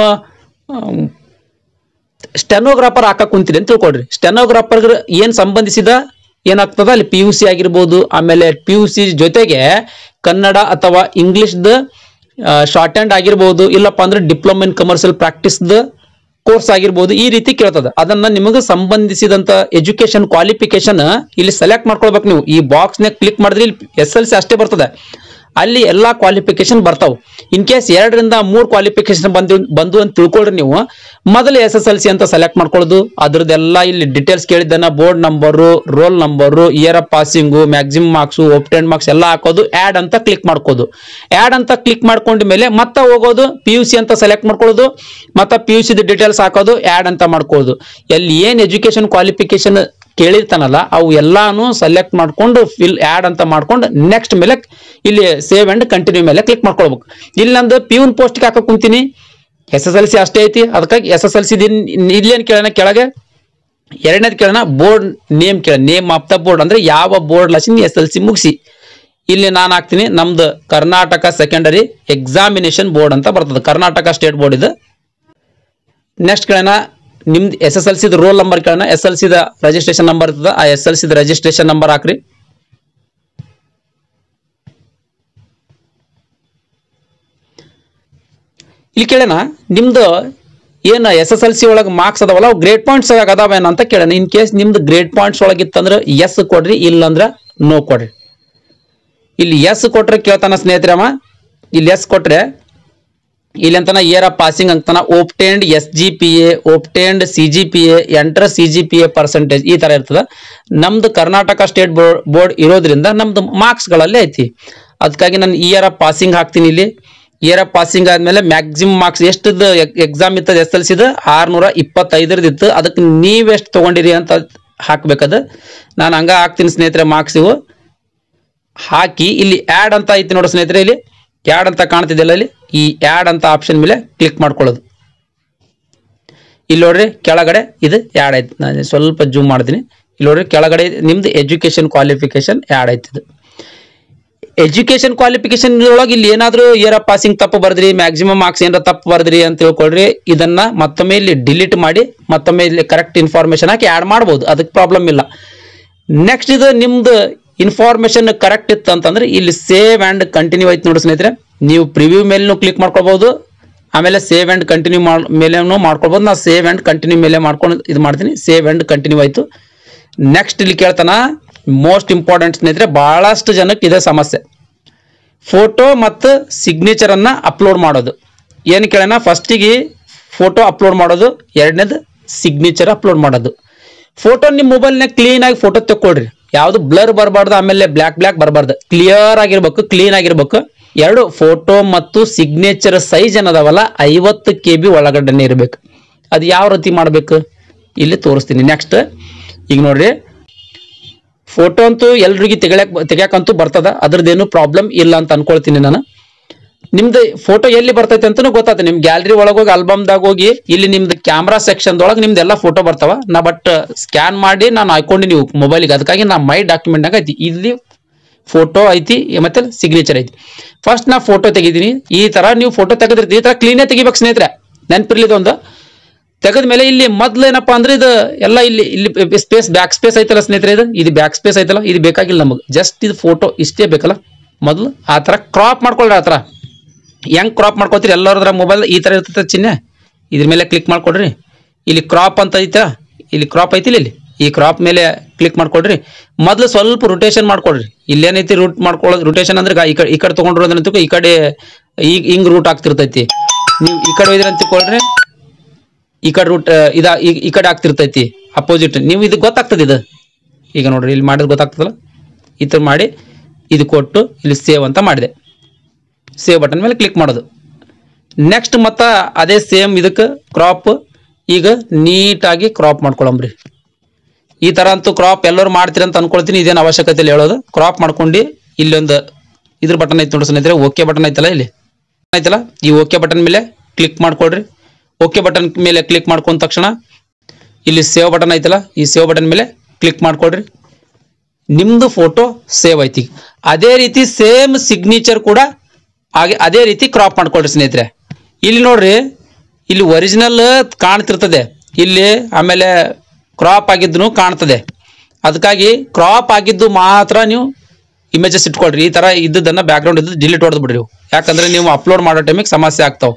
Speaker 1: ಸ್ಟೆನೋಗ್ರಾಫರ್ ಹಾಕಕ್ ಕುಂತೀರಿ ಅಂತ ತಿಳ್ಕೊಡ್ರಿ ಸ್ಟೆನೋಗ್ರಾಫರ್ ಏನ್ ಸಂಬಂಧಿಸಿದ ಏನಾಗ್ತದ ಅಲ್ಲಿ ಪಿ ಯು ಸಿ ಆಗಿರ್ಬೋದು ಆಮೇಲೆ ಪಿ ಯು ಸಿ ಜೊತೆಗೆ ಕನ್ನಡ ಅಥವಾ ಇಂಗ್ಲಿಷ್ದ ಶಾರ್ಟ್ ಹ್ಯಾಂಡ್ ಆಗಿರ್ಬೋದು ಇಲ್ಲಪ್ಪ ಅಂದ್ರೆ ಡಿಪ್ಲೊಮಾ ಇನ್ ಕಮರ್ಷಿಯಲ್ ಪ್ರಾಕ್ಟೀಸ್ದ ಕೋರ್ಸ್ ಆಗಿರ್ಬೋದು ಈ ರೀತಿ ಕೇಳ್ತದ ಅದನ್ನ ನಿಮಗೆ ಸಂಬಂಧಿಸಿದಂತ ಎಜುಕೇಶನ್ ಕ್ವಾಲಿಫಿಕೇಶನ್ ಇಲ್ಲಿ ಸೆಲೆಕ್ಟ್ ಮಾಡ್ಕೊಳ್ಬೇಕು ನೀವು ಈ ಬಾಕ್ಸ್ ನ ಕ್ಲಿಕ್ ಮಾಡಿದ್ರೆ ಇಲ್ಲಿ ಎಸ್ ಎಲ್ ಸಿ ಅಷ್ಟೇ ಬರ್ತದೆ ಅಲ್ಲಿ ಎಲ್ಲಾ ಕ್ವಾಲಿಫಿಕೇಶನ್ ಬರ್ತಾವ ಇನ್ ಕೇಸ್ ಎರಡರಿಂದ ಮೂರ್ ಕ್ವಾಲಿಫಿಕೇಶನ್ ಬಂದು ಬಂದು ಅಂತ ತಿಳ್ಕೊಳ್ರಿ ನೀವು ಮೊದಲು ಎಸ್ ಎಸ್ ಎಲ್ ಸಿ ಅಂತ ಸೆಲೆಕ್ಟ್ ಮಾಡ್ಕೊಳ್ಳೋದು ಅದ್ರದ್ದೆಲ್ಲ ಇಲ್ಲಿ ಡೀಟೇಲ್ಸ್ ಕೇಳಿದ್ದನ್ನ board number roll number year of passing maximum marks obtained marks ಎಲ್ಲ ಹಾಕೋದು ಆಡ್ ಅಂತ ಕ್ಲಿಕ್ ಮಾಡ್ಕೋದು ಆಡ್ ಅಂತ ಕ್ಲಿಕ್ ಮಾಡ್ಕೊಂಡ ಮೇಲೆ ಮತ್ತೆ ಹೋಗೋದು ಪಿ ಯು ಸಿ ಅಂತ ಸೆಲೆಕ್ಟ್ ಮಾಡ್ಕೊಳ್ಳೋದು ಮತ್ತೆ ಪಿ ಯು ಸಿ ಡೀಟೇಲ್ಸ್ ಹಾಕೋದು ಆಡ್ ಅಂತ ಮಾಡ್ಕೊಳ್ಳೋದು ಎಲ್ಲಿ ಏನ್ ಎಜುಕೇಶನ್ ಕ್ವಾಲಿಫಿಕೇಶನ್ ಕೇಳಿರ್ತಾನಲ್ಲ ಅವು ಎಲ್ಲಾನು ಸೆಲೆಕ್ಟ್ ಮಾಡ್ಕೊಂಡು ಫಿಲ್ ಆಡ್ ಅಂತ ಮಾಡ್ಕೊಂಡು ನೆಕ್ಸ್ಟ್ ಮೇಲೆ ಇಲ್ಲಿ ಸೇವ್ ಅಂಡ್ ಕಂಟಿನ್ಯೂ ಮೇಲೆ ಕ್ಲಿಕ್ ಮಾಡ್ಕೊಳ್ಬೇಕು ಇಲ್ಲಿ ನಂದು ಪ್ಯೂನ್ ಪೋಸ್ಟ್ಗೆ ಹಾಕಕ್ ಕುಂತೀನಿ ಎಸ್ ಎಸ್ ಎಲ್ ಸಿ ಅಷ್ಟೇ ಐತಿ ಅದಕ್ಕಾಗಿ ಎಸ್ ಎಸ್ ಎಲ್ ಸಿ ಇಲ್ಲೇನು ಕೇಳೋಣ ಕೆಳಗೆ ಎರಡನೇದು ಕೇಳೋಣ ಬೋರ್ಡ್ ನೇಮ್ ಕೇಳ ನೇಮ್ ಆಫ್ ದ ಬೋರ್ಡ್ ಅಂದ್ರೆ ಯಾವ ಬೋರ್ಡ್ ಲಸಿನ್ ಎಸ್ ಎಲ್ ಸಿ ಮುಗಿಸಿ ಇಲ್ಲಿ ನಾನು ಹಾಕ್ತೀನಿ ನಮ್ದು ಕರ್ನಾಟಕ ಸೆಕೆಂಡರಿ ಎಕ್ಸಾಮಿನೇಷನ್ ಬೋರ್ಡ್ ಅಂತ ಬರ್ತದೆ ಕರ್ನಾಟಕ ಸ್ಟೇಟ್ ಬೋರ್ಡ್ ಇದು ನೆಕ್ಸ್ಟ್ ಕೇಳೋಣ ನಿಮ್ದು ಎಸ್ ಎಸ್ ಎಲ್ ಸಿದ ರೋಲ್ ನಂಬರ್ ಕೇಳೋಣ ಎಸ್ ಎಲ್ ಸಿದ ರಿಜಿಸ್ಟ್ರೇಷನ್ ನಂಬರ್ ಇರ್ತದ ಆ ಎಸ್ ಎಲ್ ಸಿದ ರಿಜಿಸ್ಟ್ರೇಷನ್ ನಂಬರ್ ಹಾಕ್ರಿ ಇಲ್ಲಿ ಕೇಳೋಣ ನಿಮ್ದು ಏನು ಎಸ್ ಎಸ್ ಎಲ್ ಸಿ ಒಳಗೆ ಮಾರ್ಕ್ಸ್ ಅದಾವಲ್ಲ ಅವು ಗ್ರೇಡ್ ಪಾಯಿಂಟ್ಸ್ ಅದಾವೇನ ಅಂತ ಕೇಳೋಣ ಇನ್ ಕೇಸ್ ನಿಮ್ದು ಗ್ರೇಡ್ ಪಾಯಿಂಟ್ಸ್ ಒಳಗಿತ್ತಂದ್ರೆ ಎಸ್ ಕೊಡ್ರಿ ಇಲ್ಲಂದ್ರೆ ನೋ ಕೊಡ್ರಿ ಇಲ್ಲಿ ಎಸ್ ಕೊಟ್ರೆ ಕೇಳ್ತಾನ ಸ್ನೇಹಿತರೆ ಅವ ಇಲ್ಲಿ ಎಸ್ ಕೊಟ್ರೆ ಇಲ್ಲಿ ಅಂತಾನ ಇಯರ್ ಆಫ್ ಪಾಸಿಂಗ್ ಅಂತಾನ obtained S G P A obtained C G P A enter C G P A percentage ಈ ತರ ಇರ್ತದ ನಮ್ದು ಕರ್ನಾಟಕ ಸ್ಟೇಟ್ ಬೋರ್ಡ್ ಬೋರ್ಡ್ ಇರೋದ್ರಿಂದ ನಮ್ದು ಮಾರ್ಕ್ಸ್ ಗಳಲ್ಲೇ ಐತಿ ಅದಕ್ಕಾಗಿ ನಾನು ಇಯರ್ ಆಫ್ ಪಾಸಿಂಗ್ ಹಾಕ್ತೀನಿ ಇಲ್ಲಿ ಇಯರ್ ಆಫ್ ಪಾಸಿಂಗ್ ಆದ್ಮೇಲೆ ಮ್ಯಾಕ್ಸಿಮಮ್ ಮಾರ್ಕ್ಸ್ ಎಷ್ಟದ ಎಕ್ಸಾಮ್ ಇತ್ತದ ಎಸ್ ಎಲ್ ಸಿದ ಆರ್ನೂರ ಇಪ್ಪತ್ತೈದರದ್ದು ಇತ್ತು ಅದಕ್ಕೆ ನೀವೆಷ್ಟು ತಗೊಂಡಿರಿ ಅಂತ ಹಾಕ್ಬೇಕದ ನಾನು ಹಂಗ ಹಾಕ್ತೀನಿ ಸ್ನೇಹಿತರೆ ಮಾರ್ಕ್ಸ್ ಇವು ಹಾಕಿ ಇಲ್ಲಿ ಆ್ಯಡ್ ಅಂತ ಐತಿ ನೋಡಿ ಸ್ನೇಹಿತರೆ ಇಲ್ಲಿ ಆ್ಯಡ್ ಅಂತ ಕಾಣ್ತಿದೆಯಲ್ಲ ಇಲ್ಲಿ ಈ ಆ್ಯಡ್ ಅಂತ ಆಪ್ಷನ್ ಮೇಲೆ ಕ್ಲಿಕ್ ಮಾಡ್ಕೊಳ್ಳೋದು ಇಲ್ಲಿ ನೋಡ್ರಿ ಕೆಳಗಡೆ ಇದು ಆ್ಯಡ್ ಐತಿ ನಾನು ಸ್ವಲ್ಪ ಜೂಮ್ ಮಾಡ್ತೀನಿ ಇಲ್ಲಿ ನೋಡ್ರಿ ಕೆಳಗಡೆ ನಿಮ್ದು ಎಜುಕೇಶನ್ ಕ್ವಾಲಿಫಿಕೇಶನ್ ಆ್ಯಡ್ ಐತಿ ಇದು ಎಜುಕೇಶನ್ ಕ್ವಾಲಿಫಿಕೇಶನ್ ಒಳಗೆ ಇಲ್ಲಿ ಏನಾದರೂ ಇಯರ್ ಆಫ್ ಪಾಸಿಂಗ್ ತಪ್ಪು ಬರ್ದ್ರಿ ಮ್ಯಾಕ್ಸಿಮಮ್ ಮಾರ್ಕ್ಸ್ ಏನಾರ ತಪ್ಪು ಬರ್ದ್ರಿ ಅಂತ ತಿಳ್ಕೊಳ್ರಿ ಇದನ್ನ ಮತ್ತೊಮ್ಮೆ ಇಲ್ಲಿ ಡಿಲೀಟ್ ಮಾಡಿ ಮತ್ತೊಮ್ಮೆ ಇಲ್ಲಿ ಕರೆಕ್ಟ್ ಇನ್ಫಾರ್ಮೇಶನ್ ಹಾಕಿ ಆ್ಯಡ್ ಮಾಡ್ಬೋದು ಅದಕ್ಕೆ ಪ್ರಾಬ್ಲಮ್ ಇಲ್ಲ ನೆಕ್ಸ್ಟ್ ಇದು ನಿಮ್ದು ಇನ್ಫಾರ್ಮೇಶನ್ ಕರೆಕ್ಟ್ ಇತ್ತು ಅಂತಂದ್ರೆ ಇಲ್ಲಿ ಸೇವ್ ಆ್ಯಂಡ್ ಕಂಟಿನ್ಯೂ ಐತಿ ನೋಡಿ ಸ್ನೇಹಿತರೆ ನೀವು ಪ್ರಿವ್ಯೂ ಮೇಲೂ ಕ್ಲಿಕ್ ಮಾಡ್ಕೊಳ್ಬೋದು ಆಮೇಲೆ ಸೇವ್ ಆ್ಯಂಡ್ ಕಂಟಿನ್ಯೂ ಮಾಡ್ ಮೇಲೇನು ಮಾಡ್ಕೊಳ್ಬೋದು ನಾ ಸೇವ್ ಆ್ಯಂಡ್ ಕಂಟಿನ್ಯೂ ಮೇಲೆ ಮಾಡ್ಕೊಂಡು ಇದು ಮಾಡ್ತೀನಿ ಸೇವ್ ಆ್ಯಂಡ್ ಕಂಟಿನ್ಯೂ ಆಯಿತು ನೆಕ್ಸ್ಟ್ ಇಲ್ಲಿ ಕೇಳ್ತಾನ ಮೋಸ್ಟ್ ಇಂಪಾರ್ಟೆಂಟ್ ಸ್ನೇಹಿತರೆ ಭಾಳಷ್ಟು ಜನಕ್ಕೆ ಇದೆ ಸಮಸ್ಯೆ ಫೋಟೋ ಮತ್ತು ಸಿಗ್ನೇಚರನ್ನು ಅಪ್ಲೋಡ್ ಮಾಡೋದು ಏನು ಕೇಳೋಣ ಫಸ್ಟಿಗೆ ಫೋಟೋ ಅಪ್ಲೋಡ್ ಮಾಡೋದು ಎರಡನೇದು ಸಿಗ್ನೇಚರ್ ಅಪ್ಲೋಡ್ ಮಾಡೋದು ಫೋಟೋ ನಿಮ್ಮ ಮೊಬೈಲ್ನಾಗ ಕ್ಲೀನಾಗಿ ಫೋಟೋ ತಕ್ಕೊಳ್ರಿ ಯಾವುದು ಬ್ಲರ್ ಬರಬಾರ್ದು ಆಮೇಲೆ ಬ್ಲ್ಯಾಕ್ ಬ್ಲ್ಯಾಕ್ ಬರಬಾರ್ದು ಕ್ಲಿಯರ್ ಆಗಿರ್ಬೇಕು ಕ್ಲೀನ್ ಆಗಿರ್ಬೇಕು ಎರಡು ಫೋಟೋ ಮತ್ತು ಸಿಗ್ನೇಚರ್ ಸೈಜ್ ಏನದಾವಲ್ಲ ಐವತ್ತು ಕೆ ಬಿ ಒಳಗಡೆನೆ ಇರಬೇಕು ಅದು ಯಾವ ರೀತಿ ಮಾಡಬೇಕು ಇಲ್ಲಿ ತೋರಿಸ್ತೀನಿ ನೆಕ್ಸ್ಟ್ ಈಗ ನೋಡ್ರಿ ಫೋಟೋ ಅಂತೂ ಎಲ್ರಿಗೂ ತೆಗಿಯಕ್ ತೆಗಿಯಕಂತೂ ಬರ್ತದ ಅದ್ರದ್ದೇನು ಪ್ರಾಬ್ಲಮ್ ಇಲ್ಲ ಅಂತ ಅನ್ಕೊಳ್ತೀನಿ ನಾನು ನಿಮ್ದು ಫೋಟೋ ಎಲ್ಲಿ ಬರ್ತೈತೆ ಅಂತನೂ ಗೊತ್ತಾಯ್ತು ನಿಮ್ ಗ್ಯಾಲರಿ ಒಳಗೋಗಿ ಆಲ್ಬಮ್ದಾಗ ಹೋಗಿ ಇಲ್ಲಿ ನಿಮ್ದು ಕ್ಯಾಮ್ರಾ ಸೆಕ್ಷನ್ ಒಳಗೆ ನಿಮ್ದು ಎಲ್ಲ ಫೋಟೋ ಬರ್ತಾವ ನಾ ಬಟ್ ಸ್ಕ್ಯಾನ್ ಮಾಡಿ ನಾನು ಹಾಕೊಂಡು ನೀವು ಮೊಬೈಲಿಗೆ ಅದಕ್ಕಾಗಿ ನಾ ಮೈ ಡಾಕ್ಯುಮೆಂಟ್ನಾಗ ಐತಿ ಇಲ್ಲಿ ಫೋಟೋ ಐತಿ ಮತ್ತೆ ಸಿಗ್ನೇಚರ್ ಐತಿ ಫಸ್ಟ್ ನಾ ಫೋಟೋ ತೆಗಿತೀನಿ ಈ ತರ ನೀವು ಫೋಟೋ ತೆಗೆದಿರ್ತೀವಿ ಈ ತರ ಕ್ಲೀನೇ ತೆಗಿಬೇಕು ಸ್ನೇಹಿತರೆ ನೆನ್ಪಿರ್ಲಿ ಇದೊಂದು ತೆಗೆದ ಮೇಲೆ ಇಲ್ಲಿ ಮೊದ್ಲು ಏನಪ್ಪಾ ಅಂದ್ರೆ ಇದು ಎಲ್ಲ ಇಲ್ಲಿ ಇಲ್ಲಿ ಸ್ಪೇಸ್ ಬ್ಯಾಕ್ ಸ್ಪೇಸ್ ಐತಲ್ಲ ಸ್ನೇಹಿತರೆ ಇದು ಇದು ಬ್ಯಾಕ್ ಸ್ಪೇಸ್ ಐತಲ್ಲ ಇದು ಬೇಕಾಗಿಲ್ಲ ನಮಗೆ ಜಸ್ಟ್ ಇದು ಫೋಟೋ ಇಷ್ಟೇ ಬೇಕಲ್ಲ ಮೊದಲು ಆ ಥರ ಕ್ರಾಪ್ ಮಾಡ್ಕೊಳ್ರಿ ಆ ಥರ ಹೆಂಗ್ ಕ್ರಾಪ್ ಮಾಡ್ಕೊತೀರಿ ಎಲ್ಲರದ್ರ ಮೊಬೈಲ್ ಈ ಥರ ಇರ್ತೈತೆ ಚಿಹ್ನೆ ಇದ್ರ ಮೇಲೆ ಕ್ಲಿಕ್ ಮಾಡ್ಕೊಡ್ರಿ ಇಲ್ಲಿ ಕ್ರಾಪ್ ಅಂತ ಐತಾ ಇಲ್ಲಿ ಕ್ರಾಪ್ ಐತಿಲ್ಲ ಇಲ್ಲಿ ಈ ಕ್ರಾಪ್ ಮೇಲೆ ಕ್ಲಿಕ್ ಮಾಡ್ಕೊಡ್ರಿ ಮೊದಲು ಸ್ವಲ್ಪ ರೊಟೇಷನ್ ಮಾಡ್ಕೊಡ್ರಿ ಇಲ್ಲೇನೈತಿ ರೂಟ್ ಮಾಡ್ಕೊಳ್ಳೋದು ರೊಟೇಷನ್ ಅಂದ್ರೆ ಗ- ಈ ಕಡೆ ಈ ಕಡೆ ತೊಗೊಂಡ್ರೋದಂತ ಈ ಕಡೆ ಈಗ ಹಿಂಗ್ ರೂಟ್ ಆಗ್ತಿರ್ತೈತಿ ನೀವು ಈ ಕಡೆ ಹೋಯ್ದ್ರಿ ಅಂತ ತಿಳ್ಕೊಳ್ರಿ ಈ ಕಡೆ ರೂಟ್ ಇದ ಈ- ಈ ಕಡೆ ಆಗ್ತಿರ್ತೈತಿ ಅಪೋಸಿಟ್ ನೀವು ಇದು ಗೊತ್ತಾಗ್ತದೆ ಇದು ಈಗ ನೋಡ್ರಿ ಇಲ್ಲಿ ಮಾಡಿದ್ರೆ ಗೊತ್ತಾಗ್ತದಲ್ಲ ಈ ಥರ ಮಾಡಿ ಇದು ಕೊಟ್ಟು ಇಲ್ಲಿ ಸೇವ್ ಅಂತ ಮಾಡಿದೆ ಸೇವ್ ಬಟನ್ ಮೇಲೆ ಕ್ಲಿಕ್ ಮಾಡೋದು ನೆಕ್ಸ್ಟ್ ಮತ್ತ ಅದೇ ಸೇಮ್ ಇದಕ್ಕೆ ಕ್ರಾಪ್ ಈಗ ನೀಟಾಗಿ ಕ್ರಾಪ್ ಮಾಡ್ಕೊಳಮ್ರಿ ಈ ತರ ಅಂತೂ ಕ್ರಾಪ್ ಎಲ್ಲರೂ ಮಾಡ್ತೀರಿ ಅಂತ ಅನ್ಕೊಳ್ತೀನಿ ಇದೇನು ಅವಶ್ಯಕತೆ ಇಲ್ಲ ಹೇಳೋದು ಕ್ರಾಪ್ ಮಾಡ್ಕೊಂಡು ಇಲ್ಲೊಂದು ಇದ್ರ ಬಟನ್ ಐತೆ ನೋಡಿ ಸ್ನೇಹಿತರೆ ಓಕೆ ಬಟನ್ ಐತಲ್ಲ ಇಲ್ಲಿ ಆಯ್ತಲ್ಲ ಈ ಓಕೆ ಬಟನ್ ಮೇಲೆ ಕ್ಲಿಕ್ ಮಾಡ್ಕೊಡ್ರಿ ಓಕೆ ಬಟನ್ ಮೇಲೆ ಕ್ಲಿಕ್ ಮಾಡ್ಕೊಂಡ ತಕ್ಷಣ ಇಲ್ಲಿ ಸೇವ್ ಬಟನ್ ಐತಲ್ಲ ಈ ಸೇವ್ ಬಟನ್ ಮೇಲೆ ಕ್ಲಿಕ್ ಮಾಡ್ಕೊಡ್ರಿ ನಿಮ್ದು ಫೋಟೋ ಸೇವ್ ಐತಿ ಅದೇ ರೀತಿ ಸೇಮ್ ಸಿಗ್ನೇಚರ್ ಕೂಡ ಹಾಗೆ ಅದೇ ರೀತಿ ಕ್ರಾಪ್ ಮಾಡ್ಕೊಳ್ರಿ ಸ್ನೇಹಿತರೆ ಇಲ್ಲಿ ನೋಡ್ರಿ ಇಲ್ಲಿ ಒರಿಜಿನಲ್ ಕಾಣ್ತಿರ್ತದೆ ಇಲ್ಲಿ ಆಮೇಲೆ ಕ್ರಾಪ್ ಆಗಿದ್ದು ಕಾಣ್ತದೆ ಅದಕ್ಕಾಗಿ ಕ್ರಾಪ್ ಆಗಿದ್ದು ಮಾತ್ರ ನೀವು ಇಮೇಜಸ್ ಇಟ್ಕೊಳ್ರಿ ಈ ತರ ಇದ್ದದನ್ನ ಬ್ಯಾಕ್ಗ್ರೌಂಡ್ ಇದ್ದು ಡಿಲೀಟ್ ಹೊಡೆದು ಬಿಡ್ರಿ ನೀವು. ಯಾಕಂದ್ರೆ ನೀವು ಅಪ್ಲೋಡ್ ಮಾಡೋ ಟೈಮಿಗೆ ಸಮಸ್ಯೆ ಆಗ್ತಾವ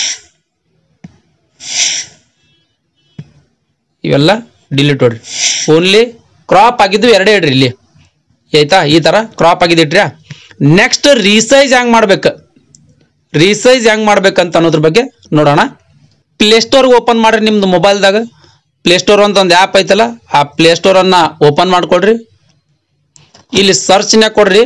Speaker 1: ಇವೆಲ್ಲ ಡಿಲೀಟ್ ಹೊಡ್ರಿ ಓನ್ಲಿ ಕ್ರಾಪ್ ಆಗಿದ್ದು ಎರಡೇ ಇಡ್ರಿ ಇಲ್ಲಿ ಆಯ್ತಾ ಈ ತರ ಕ್ರಾಪ್ ಆಗಿದ್ದು ಇಟ್ರ್ಯಾ ನೆಕ್ಸ್ಟ್ ರೀಸೈಜ್ ಹೆಂಗ್ ಮಾಡ್ಬೇಕು ರೀಸೈಜ್ ಹೆಂಗ್ ಮಾಡ್ಬೇಕಂತ ಅನ್ನೋದ್ರ ಬಗ್ಗೆ ನೋಡೋಣ ಪ್ಲೇಸ್ಟೋರ್ ಓಪನ್ ಮಾಡ್ರಿ ನಿಮ್ದು ಮೊಬೈಲ್ದಾಗ ಪ್ಲೇಸ್ಟೋರ್ ಅಂತ ಒಂದು ಆ್ಯಪ್ ಐತಲ್ಲ ಆ ಪ್ಲೇಸ್ಟೋರನ್ನು ಓಪನ್ ಮಾಡ್ಕೊಡ್ರಿ ಇಲ್ಲಿ ಸರ್ಚ್ನ್ಯಾಗ ಕೊಡ್ರಿ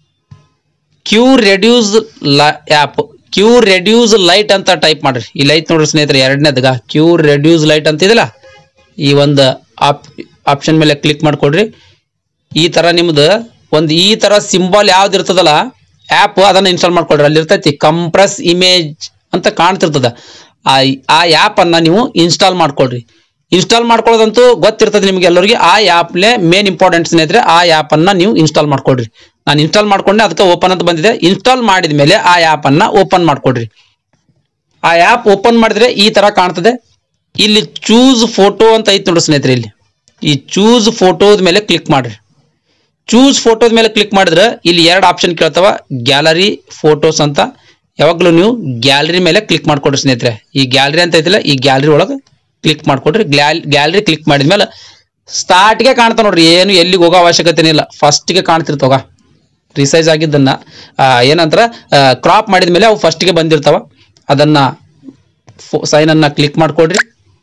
Speaker 1: Q reduce app Q reduce lite ಅಂತ ಟೈಪ್ ಮಾಡ್ರಿ ಇಲ್ಲಿ ಐತ್ ನೋಡ್ರಿ ಸ್ನೇಹಿತರೆ ಎರಡನೇದ್ಗ ಕ್ಯೂ ರೆಡ್ಯೂಸ್ ಲೈಟ್ ಅಂತ ಇದೆಯಲ್ಲ ಈ ಒಂದು ಆಪ್ ಆಪ್ಷನ್ ಮೇಲೆ ಕ್ಲಿಕ್ ಮಾಡ್ಕೊಡ್ರಿ ಈ ಥರ ನಿಮ್ದು ಒಂದು ಈ ಥರ ಸಿಂಬಲ್ ಯಾವ್ದು ಇರ್ತದಲ್ಲ ಆ್ಯಪ್ ಅದನ್ನು ಇನ್ಸ್ಟಾಲ್ ಮಾಡ್ಕೊಳ್ರಿ ಅಲ್ಲಿ ಇರ್ತೈತಿ ಕಂಪ್ರೆಸ್ ಇಮೇಜ್ ಅಂತ ಕಾಣ್ತಿರ್ತದ ಆ ಆ ಆ್ಯಪನ್ನು ನೀವು ಇನ್ಸ್ಟಾಲ್ ಮಾಡ್ಕೊಳ್ರಿ ಇನ್ಸ್ಟಾಲ್ ಮಾಡ್ಕೊಳ್ಳೋದಂತೂ ಗೊತ್ತಿರ್ತದೆ ನಿಮ್ಗೆ ಎಲ್ಲರಿಗೆ ಆ ಆ್ಯಪ್ಲೆ ಮೇನ್ ಇಂಪಾರ್ಟೆಂಟ್ ಸ್ನೇಹಿತರೆ ಆ ಆ್ಯಪನ್ನು ನೀವು ಇನ್ಸ್ಟಾಲ್ ಮಾಡ್ಕೊಳ್ರಿ ನಾನು ಇನ್ಸ್ಟಾಲ್ ಮಾಡ್ಕೊಂಡೆ ಅದಕ್ಕೆ ಓಪನ್ ಅಂತ ಬಂದಿದೆ ಇನ್ಸ್ಟಾಲ್ ಮಾಡಿದ ಮೇಲೆ ಆ ಆ್ಯಪನ್ನು ಓಪನ್ ಮಾಡ್ಕೊಡ್ರಿ ಆ ಆ್ಯಪ್ ಓಪನ್ ಮಾಡಿದ್ರೆ ಈ ತರ ಕಾಣ್ತದೆ ಇಲ್ಲಿ ಚೂಸ್ ಫೋಟೋ ಅಂತ ಐತಿ ನೋಡಿ ಸ್ನೇಹಿತರೆ ಇಲ್ಲಿ ಈ ಚೂಸ್ ಫೋಟೋದ ಮೇಲೆ ಕ್ಲಿಕ್ ಮಾಡ್ರಿ ಚೂಸ್ ಫೋಟೋದ ಮೇಲೆ ಕ್ಲಿಕ್ ಮಾಡಿದ್ರೆ ಇಲ್ಲಿ ಎರಡು ಆಪ್ಷನ್ ಕೇಳ್ತಾವ ಗ್ಯಾಲರಿ ಫೋಟೋಸ್ ಅಂತ ಯಾವಾಗಲೂ ನೀವು ಗ್ಯಾಲರಿ ಮೇಲೆ ಕ್ಲಿಕ್ ಮಾಡ್ಕೊಡ್ರಿ ಸ್ನೇಹಿತರೆ ಈ ಗ್ಯಾಲರಿ ಅಂತ ಐತಿಲ್ಲ ಈ ಗ್ಯಾಲರಿ ಒಳಗೆ ಕ್ಲಿಕ್ ಮಾಡ್ಕೊಡ್ರಿ ಗ್ಯಾಲರಿ ಕ್ಲಿಕ್ ಮಾಡಿದ್ಮೇಲೆ ಸ್ಟಾರ್ಟ್ಗೆ ಕಾಣ್ತಾ ನೋಡ್ರಿ ಏನು ಎಲ್ಲಿಗೆ ಹೋಗೋ ಅವಶ್ಯಕತೆ ಇಲ್ಲ ಫಸ್ಟ್ಗೆ ಕಾಣ್ತಿರ್ತಾವ ರಿಸೈಜ್ ಆಗಿದ್ದನ್ನ ಆ, ಏನಂತಾರ ಕ್ರಾಪ್ ಮಾಡಿದ ಮೇಲೆ ಅವು ಫಸ್ಟ್ಗೆ ಬಂದಿರ್ತಾವ ಅದನ್ನ ಸೈನನ್ನು ಕ್ಲಿಕ್ ಮಾಡ್ಕೊಡ್ರಿ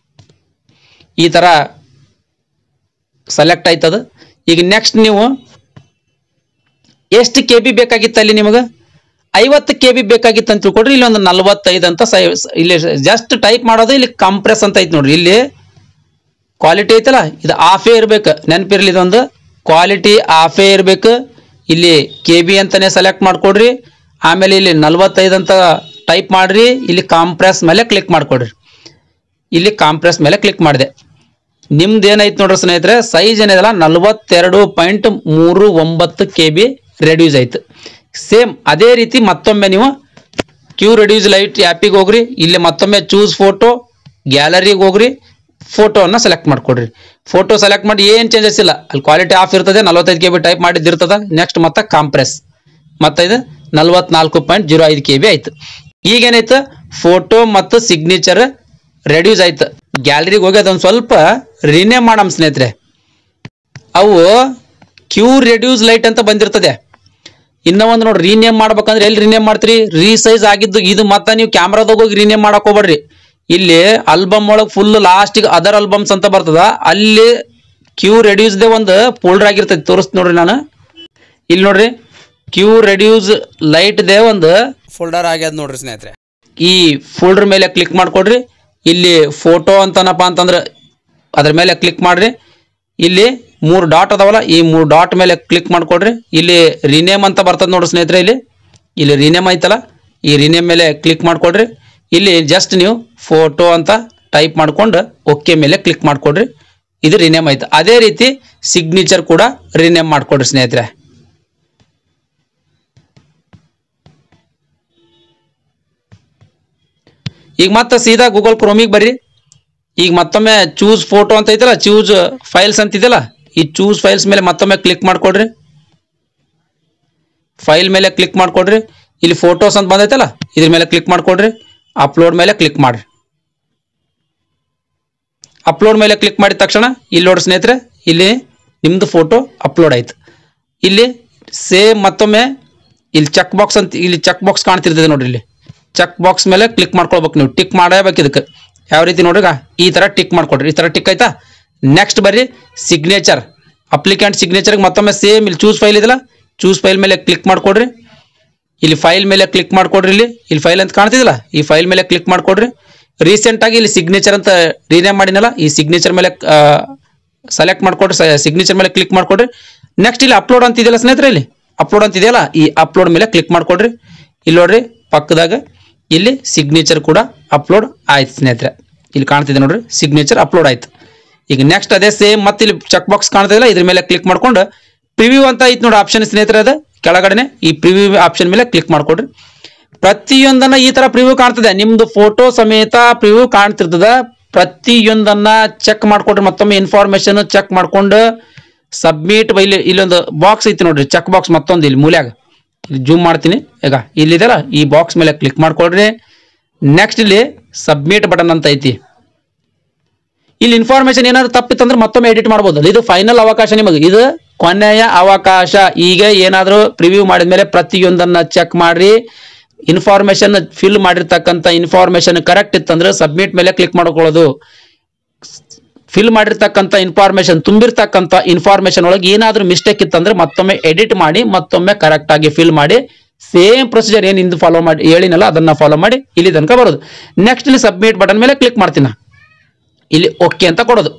Speaker 1: ಈ ಥರ ಸೆಲೆಕ್ಟ್ ಆಯ್ತದ ಈಗ ನೆಕ್ಸ್ಟ್ ನೀವು ಎಷ್ಟು ಕೆ ಬಿ ಬೇಕಾಗಿತ್ತು ಅಲ್ಲಿ ನಿಮಗೆ ಐವತ್ತು ಕೆ ಬಿ ಬೇಕಾಗಿತ್ತು ಅಂತ ತಿಳ್ಕೊಡ್ರಿ ಇಲ್ಲಿ ಒಂದು ನಲ್ವತ್ತೈದು ಅಂತ ಸೈ ಇಲ್ಲಿ ಜಸ್ಟ್ ಟೈಪ್ ಮಾಡೋದು ಇಲ್ಲಿ ಕಂಪ್ರೆಸ್ ಅಂತ ಐತಿ ನೋಡ್ರಿ ಇಲ್ಲಿ ಕ್ವಾಲಿಟಿ ಐತಲ್ಲ ಇದು ಆಫೇ ಇರ್ಬೇಕು ನೆನಪಿರ್ಲಿ ಇದೊಂದು ಕ್ವಾಲಿಟಿ ಆಫೇ ಇರ್ಬೇಕು ಇಲ್ಲಿ ಕೆ ಬಿ ಅಂತಾನೆ ಸೆಲೆಕ್ಟ್ ಮಾಡ್ಕೊಡ್ರಿ ಆಮೇಲೆ ಇಲ್ಲಿ ನಲ್ವತ್ತೈದು ಅಂತ ಟೈಪ್ ಮಾಡ್ರಿ ಇಲ್ಲಿ ಕಾಂಪ್ರೆಸ್ ಮೇಲೆ ಕ್ಲಿಕ್ ಮಾಡ್ಕೊಡ್ರಿ ಇಲ್ಲಿ ಕಾಂಪ್ರೆಸ್ ಮೇಲೆ ಕ್ಲಿಕ್ ಮಾಡಿದೆ ನಿಮ್ದು ಏನೈತೆ ನೋಡ್ರಿ ಸ್ನೇಹಿತರೆ ಸೈಜ್ ಏನಿದೆಲ್ಲ ನಲವತ್ತೆರಡು ಪಾಯಿಂಟ್ ಮೂರು ಒಂಬತ್ತು ಕೆ ಬಿ ರೆಡ್ಯೂಸ್ ಆಯ್ತು ಸೇಮ್ ಅದೇ ರೀತಿ ಮತ್ತೊಮ್ಮೆ ನೀವು ಕ್ಯೂ ರೆಡ್ಯೂಸ್ ಲೈಟ್ ಆ್ಯಪಿಗೆ ಹೋಗ್ರಿ ಇಲ್ಲಿ ಮತ್ತೊಮ್ಮೆ ಚೂಸ್ ಫೋಟೋ ಗ್ಯಾಲರಿಗೆ ಹೋಗ್ರಿ ಫೋಟೋವನ್ನು ಸೆಲೆಕ್ಟ್ ಮಾಡ್ಕೊಡ್ರಿ ಫೋಟೋ ಸೆಲೆಕ್ಟ್ ಮಾಡಿ ಏನು ಚೇಂಜಸ್ ಇಲ್ಲ ಅಲ್ಲಿ ಕ್ವಾಲಿಟಿ ಆಫ್ ಇರ್ತದೆ ನಲವತ್ತೈದು ಕೆ ಬಿ ಟೈಪ್ ಮಾಡಿದ್ದಿರ್ತದ ನೆಕ್ಸ್ಟ್ ಮತ್ತೆ ಕಾಂಪ್ರೆಸ್ ಮತ್ತೆ ಇದು ನಲ್ವತ್ನಾಲ್ಕು ಪಾಯಿಂಟ್ ಜೀರೋ ಐದು ಕೆ ಬಿ ಆಯ್ತು ಈಗೇನಾಯ್ತು ಫೋಟೋ ಮತ್ತು ಸಿಗ್ನೇಚರ್ ರೆಡ್ಯೂಸ್ ಆಯ್ತು ಗ್ಯಾಲರಿಗೆ ಹೋಗಿ ಅದೊಂದು ಸ್ವಲ್ಪ ರಿನೇಮ್ ಮಾಡಮ್ ಸ್ನೇಹಿತರೆ ಅವು ಕ್ಯೂ ರೆಡ್ಯೂಸ್ ಲೈಟ್ ಅಂತ ಬಂದಿರ್ತದೆ ಇನ್ನ ಒಂದು ನೋಡಿ ರೀನೇಮ್ ಮಾಡ್ಬೇಕಂದ್ರೆ ಎಲ್ಲಿ ರಿನೇಮ್ ಮಾಡ್ತೀರಿ ರೀಸೈಜ್ ಆಗಿದ್ದು ಇದು ಮತ್ತೆ ನೀವು ಕ್ಯಾಮ್ರಾದಾಗ ಹೋಗಿ ರಿನೇಮ್ ಮಾಡಕ್ ಹೋಗ್ಬೇಡ್ರಿ ಇಲ್ಲಿ ಆಲ್ಬಮ್ ಒಳಗೆ ಫುಲ್ ಲಾಸ್ಟಿಗೆ ಅದರ್ ಆಲ್ಬಮ್ಸ್ ಅಂತ ಬರ್ತದ ಅಲ್ಲಿ ಕ್ಯೂ ರೆಡ್ಯೂಸ್ದೇ ಒಂದು ಫೋಲ್ಡರ್ ಆಗಿರ್ತೈತಿ ತೋರಿಸ್ತೀನಿ ನೋಡ್ರಿ ನಾನು ಇಲ್ಲಿ ನೋಡ್ರಿ ಕ್ಯೂ ರೆಡ್ಯೂಸ್ ಲೈಟ್ದೇ ಒಂದು
Speaker 2: ಫೋಲ್ಡರ್ ಆಗ್ಯದ ನೋಡ್ರಿ ಸ್ನೇಹಿತರೆ
Speaker 1: ಈ ಫೋಲ್ಡರ್ ಮೇಲೆ ಕ್ಲಿಕ್ ಮಾಡ್ಕೊಡ್ರಿ ಇಲ್ಲಿ ಫೋಟೋ ಅಂತನಪ್ಪ ಅಂತಂದ್ರೆ ಅದ್ರ ಮೇಲೆ ಕ್ಲಿಕ್ ಮಾಡ್ರಿ ಇಲ್ಲಿ ಮೂರು ಡಾಟ್ ಅದಾವಲ್ಲ ಈ ಮೂರು ಡಾಟ್ ಮೇಲೆ ಕ್ಲಿಕ್ ಮಾಡ್ಕೊಡ್ರಿ ಇಲ್ಲಿ ರಿನೇಮ್ ಅಂತ ಬರ್ತದೆ ನೋಡ್ರಿ ಸ್ನೇಹಿತರೆ ಇಲ್ಲಿ ಇಲ್ಲಿ ರಿನೇಮ್ ಐತಲ್ಲ ಈ ರಿನೇಮ್ ಮೇಲೆ ಕ್ಲಿಕ್ ಮಾಡ್ಕೊಡ್ರಿ ಇಲ್ಲಿ ಜಸ್ಟ್ ನೀವು ಫೋಟೋ ಅಂತ ಟೈಪ್ ಮಾಡ್ಕೊಂಡು ಓಕೆ ಮೇಲೆ ಕ್ಲಿಕ್ ಮಾಡ್ಕೊಡ್ರಿ ಇದು ರಿನೇಮ್ ಐತೆ ಅದೇ ರೀತಿ ಸಿಗ್ನೇಚರ್ ಕೂಡ ರಿನೇಮ್ ಮಾಡ್ಕೊಡ್ರಿ ಸ್ನೇಹಿತರೆ ಈಗ ಮತ್ತೆ ಸೀದಾ ಗೂಗಲ್ ಕ್ರೋಮಿಗೆ ಬರ್ರಿ ಈಗ ಮತ್ತೊಮ್ಮೆ ಚೂಸ್ ಫೋಟೋ ಅಂತ ಐತಲ್ಲ ಚೂಸ್ ಫೈಲ್ಸ್ ಅಂತ ಇದೆಯಲ್ಲ ಈ ಚೂಸ್ ಫೈಲ್ಸ್ ಮೇಲೆ ಮತ್ತೊಮ್ಮೆ ಕ್ಲಿಕ್ ಮಾಡ್ಕೊಡ್ರಿ ಫೈಲ್ ಮೇಲೆ ಕ್ಲಿಕ್ ಮಾಡ್ಕೊಡ್ರಿ ಇಲ್ಲಿ ಫೋಟೋಸ್ ಅಂತ ಬಂದೈತಲ್ಲ ಇದ್ರ ಮೇಲೆ ಕ್ಲಿಕ್ ಮಾಡ್ಕೊಡ್ರಿ ಅಪ್ಲೋಡ್ ಮೇಲೆ ಕ್ಲಿಕ್ ಮಾಡ್ರಿ ಅಪ್ಲೋಡ್ ಮೇಲೆ ಕ್ಲಿಕ್ ಮಾಡಿದ ತಕ್ಷಣ ಇಲ್ಲಿ ನೋಡಿ ಸ್ನೇಹಿತರೆ ಇಲ್ಲಿ ನಿಮ್ದು ಫೋಟೋ ಅಪ್ಲೋಡ್ ಆಯ್ತು ಇಲ್ಲಿ ಸೇಮ್ ಮತ್ತೊಮ್ಮೆ ಇಲ್ಲಿ ಚೆಕ್ ಬಾಕ್ಸ್ ಅಂತ ಇಲ್ಲಿ ಚೆಕ್ ಬಾಕ್ಸ್ ಕಾಣ್ತಿರ್ತದೆ ನೋಡ್ರಿ ಇಲ್ಲಿ ಚೆಕ್ ಬಾಕ್ಸ್ ಮೇಲೆ ಕ್ಲಿಕ್ ಮಾಡ್ಕೊಳ್ಬೇಕು ನೀವು ಟಿಕ್ ಮಾಡಬೇಕು ಇದಕ್ಕೆ ಯಾವ ರೀತಿ ನೋಡ್ರಿ ಈಗ ಈ ಥರ ಟಿಕ್ ಮಾಡ್ಕೊಡ್ರಿ ಈ ಥರ ಟಿಕ್ ಆಯ್ತಾ ನೆಕ್ಸ್ಟ್ ಬರ್ರಿ ಸಿಗ್ನೇಚರ್ ಅಪ್ಲಿಕೆಂಟ್ ಸಿಗ್ನೇಚರ್ಗೆ ಮತ್ತೊಮ್ಮೆ ಸೇಮ್ ಇಲ್ಲಿ ಚೂಸ್ ಫೈಲ್ ಇದೆಯಲ್ಲ ಚೂಸ್ ಫೈಲ್ ಮೇಲೆ ಕ್ಲಿಕ್ ಮಾಡ್ಕೊಡ್ರಿ ಇಲ್ಲಿ ಫೈಲ್ ಮೇಲೆ ಕ್ಲಿಕ್ ಮಾಡ್ಕೊಡ್ರಿ ಇಲ್ಲಿ ಇಲ್ಲಿ ಫೈಲ್ ಅಂತ ಕಾಣ್ತಿದಿಲ್ಲ ಈ ಫೈಲ್ ಮೇಲೆ ಕ್ಲಿಕ್ ಮಾಡ್ಕೊಡ್ರಿ ರೀಸೆಂಟ್ ಆಗಿ ಇಲ್ಲಿ ಸಿಗ್ನೇಚರ್ ಅಂತ ರೀನೇಮ್ ಮಾಡಿನಲ್ಲ ಈ ಸಿಗ್ನೇಚರ್ ಮೇಲೆ ಸೆಲೆಕ್ಟ್ ಮಾಡ್ಕೊಡ್ರಿ ಸಿಗ್ನೇಚರ್ ಮೇಲೆ ಕ್ಲಿಕ್ ಮಾಡ್ಕೊಡ್ರಿ ನೆಕ್ಸ್ಟ್ ಇಲ್ಲಿ ಅಪ್ಲೋಡ್ ಅಂತ ಇದೆಯಲ್ಲ ಸ್ನೇಹಿತರೆ ಇಲ್ಲಿ ಅಪ್ಲೋಡ್ ಅಂತ ಇದೆಯಲ್ಲ ಈ ಅಪ್ಲೋಡ್ ಮೇಲೆ ಕ್ಲಿಕ್ ಮಾಡ್ಕೊಡ್ರಿ ಇಲ್ಲಿ ನೋಡ್ರಿ ಪಕ್ಕದಾಗ ಇಲ್ಲಿ ಸಿಗ್ನೇಚರ್ ಕೂಡ ಅಪ್ಲೋಡ್ ಆಯ್ತು ಸ್ನೇಹಿತರೆ ಇಲ್ಲಿ ಕಾಣ್ತಿದೆ ನೋಡ್ರಿ ಸಿಗ್ನೇಚರ್ ಅಪ್ಲೋಡ್ ಆಯ್ತು ಈಗ ನೆಕ್ಸ್ಟ್ ಅದೇ ಸೇಮ್ ಮತ್ತೆ ಇಲ್ಲಿ ಚೆಕ್ ಬಾಕ್ಸ್ ಕಾಣ್ತಿದೆಯಲ್ಲ ಇದ್ರ ಮೇಲೆ ಕ್ಲಿಕ್ ಮಾಡ್ಕೊಂಡು ಪ್ರಿವ್ಯೂ ಅಂತ ಐತೆ ನೋಡಿ ಆಪ್ಷನ್ ಸ್ನೇಹಿತರೆ ಅದು ಕೆಳಗಡೆನೆ ಈ ಪ್ರಿವ್ಯೂ ಆಪ್ಷನ್ ಮೇಲೆ ಕ್ಲಿಕ್ ಮಾಡ್ಕೊಡ್ರಿ ಪ್ರತಿಯೊಂದನ್ನ ಈ ತರ ಪ್ರಿವ್ಯೂ ಕಾಣ್ತದೆ ನಿಮ್ದು ಫೋಟೋ ಸಮೇತ ಪ್ರಿವ್ಯೂ ಕಾಣ್ತಿರ್ತದ ಪ್ರತಿಯೊಂದನ್ನ ಚೆಕ್ ಮಾಡ್ಕೊಡ್ರಿ ಮತ್ತೊಮ್ಮೆ ಇನ್ಫಾರ್ಮೇಶನ್ ಚೆಕ್ ಮಾಡ್ಕೊಂಡು ಸಬ್ಮಿಟ್ ಇಲ್ಲಿ ಇಲ್ಲೊಂದು ಬಾಕ್ಸ್ ಐತಿ ನೋಡ್ರಿ ಚೆಕ್ ಬಾಕ್ಸ್ ಮತ್ತೊಂದು ಇಲ್ಲಿ ಮೂಲ್ಯಾಗ ಇಲ್ಲಿ ಜೂಮ್ ಮಾಡ್ತೀನಿ ಈಗ ಇಲ್ಲಿದೆಲ್ಲ ಈ ಬಾಕ್ಸ್ ಮೇಲೆ ಕ್ಲಿಕ್ ಮಾಡ್ಕೊಡ್ರಿ ನೆಕ್ಸ್ಟ್ ಇಲ್ಲಿ ಸಬ್ಮಿಟ್ ಬಟನ್ ಅಂತ ಐತಿ ಇಲ್ಲಿ ಇನ್ಫಾರ್ಮೇಶನ್ ಏನಾದ್ರು ತಪ್ಪಿತ್ತಂದ್ರೆ ಮತ್ತೊಮ್ಮೆ ಎಡಿಟ್ ಮಾಡ್ಬೋದು ಇದು ಫೈನಲ್ ಅವಕಾಶ ನಿಮಗೆ ಇದು ಕೊನೆಯ ಅವಕಾಶ ಈಗ ಏನಾದರೂ ಪ್ರಿವ್ಯೂ ಮಾಡಿದ್ಮೇಲೆ ಪ್ರತಿಯೊಂದನ್ನ ಚೆಕ್ ಮಾಡ್ರಿ ಇನ್ಫಾರ್ಮೇಶನ್ ಫಿಲ್ ಮಾಡಿರ್ತಕ್ಕಂಥ ಇನ್ಫಾರ್ಮೇಶನ್ ಕರೆಕ್ಟ್ ಇತ್ತಂದ್ರೆ ಸಬ್ಮಿಟ್ ಮೇಲೆ ಕ್ಲಿಕ್ ಮಾಡ್ಕೊಳ್ಳೋದು ಫಿಲ್ ಮಾಡಿರ್ತಕ್ಕಂಥ ಇನ್ಫಾರ್ಮೇಶನ್ ತುಂಬಿರ್ತಕ್ಕಂಥ ಇನ್ಫಾರ್ಮೇಶನ್ ಒಳಗೆ ಏನಾದರೂ ಮಿಸ್ಟೇಕ್ ಇತ್ತಂದ್ರೆ ಮತ್ತೊಮ್ಮೆ ಎಡಿಟ್ ಮಾಡಿ ಮತ್ತೊಮ್ಮೆ ಕರೆಕ್ಟ್ ಆಗಿ ಫಿಲ್ ಮಾಡಿ ಸೇಮ್ ಪ್ರೊಸೀಜರ್ ಏನು ಇಂದು ಫಾಲೋ ಮಾಡಿ ಹೇಳಿನಲ್ಲ ಅದನ್ನ ಫಾಲೋ ಮಾಡಿ ಇಲ್ಲಿ ತನಕ ಬರೋದು ನೆಕ್ಸ್ಟ್ ಇಲ್ಲಿ ಸಬ್ಮಿಟ್ ಬಟನ್ ಮೇಲೆ ಕ್ಲಿಕ್ ಮಾಡ್ತೀನಿ ನಾ. ಇಲ್ಲಿ ಓಕೆ ಅಂತ ಕೊಡೋದು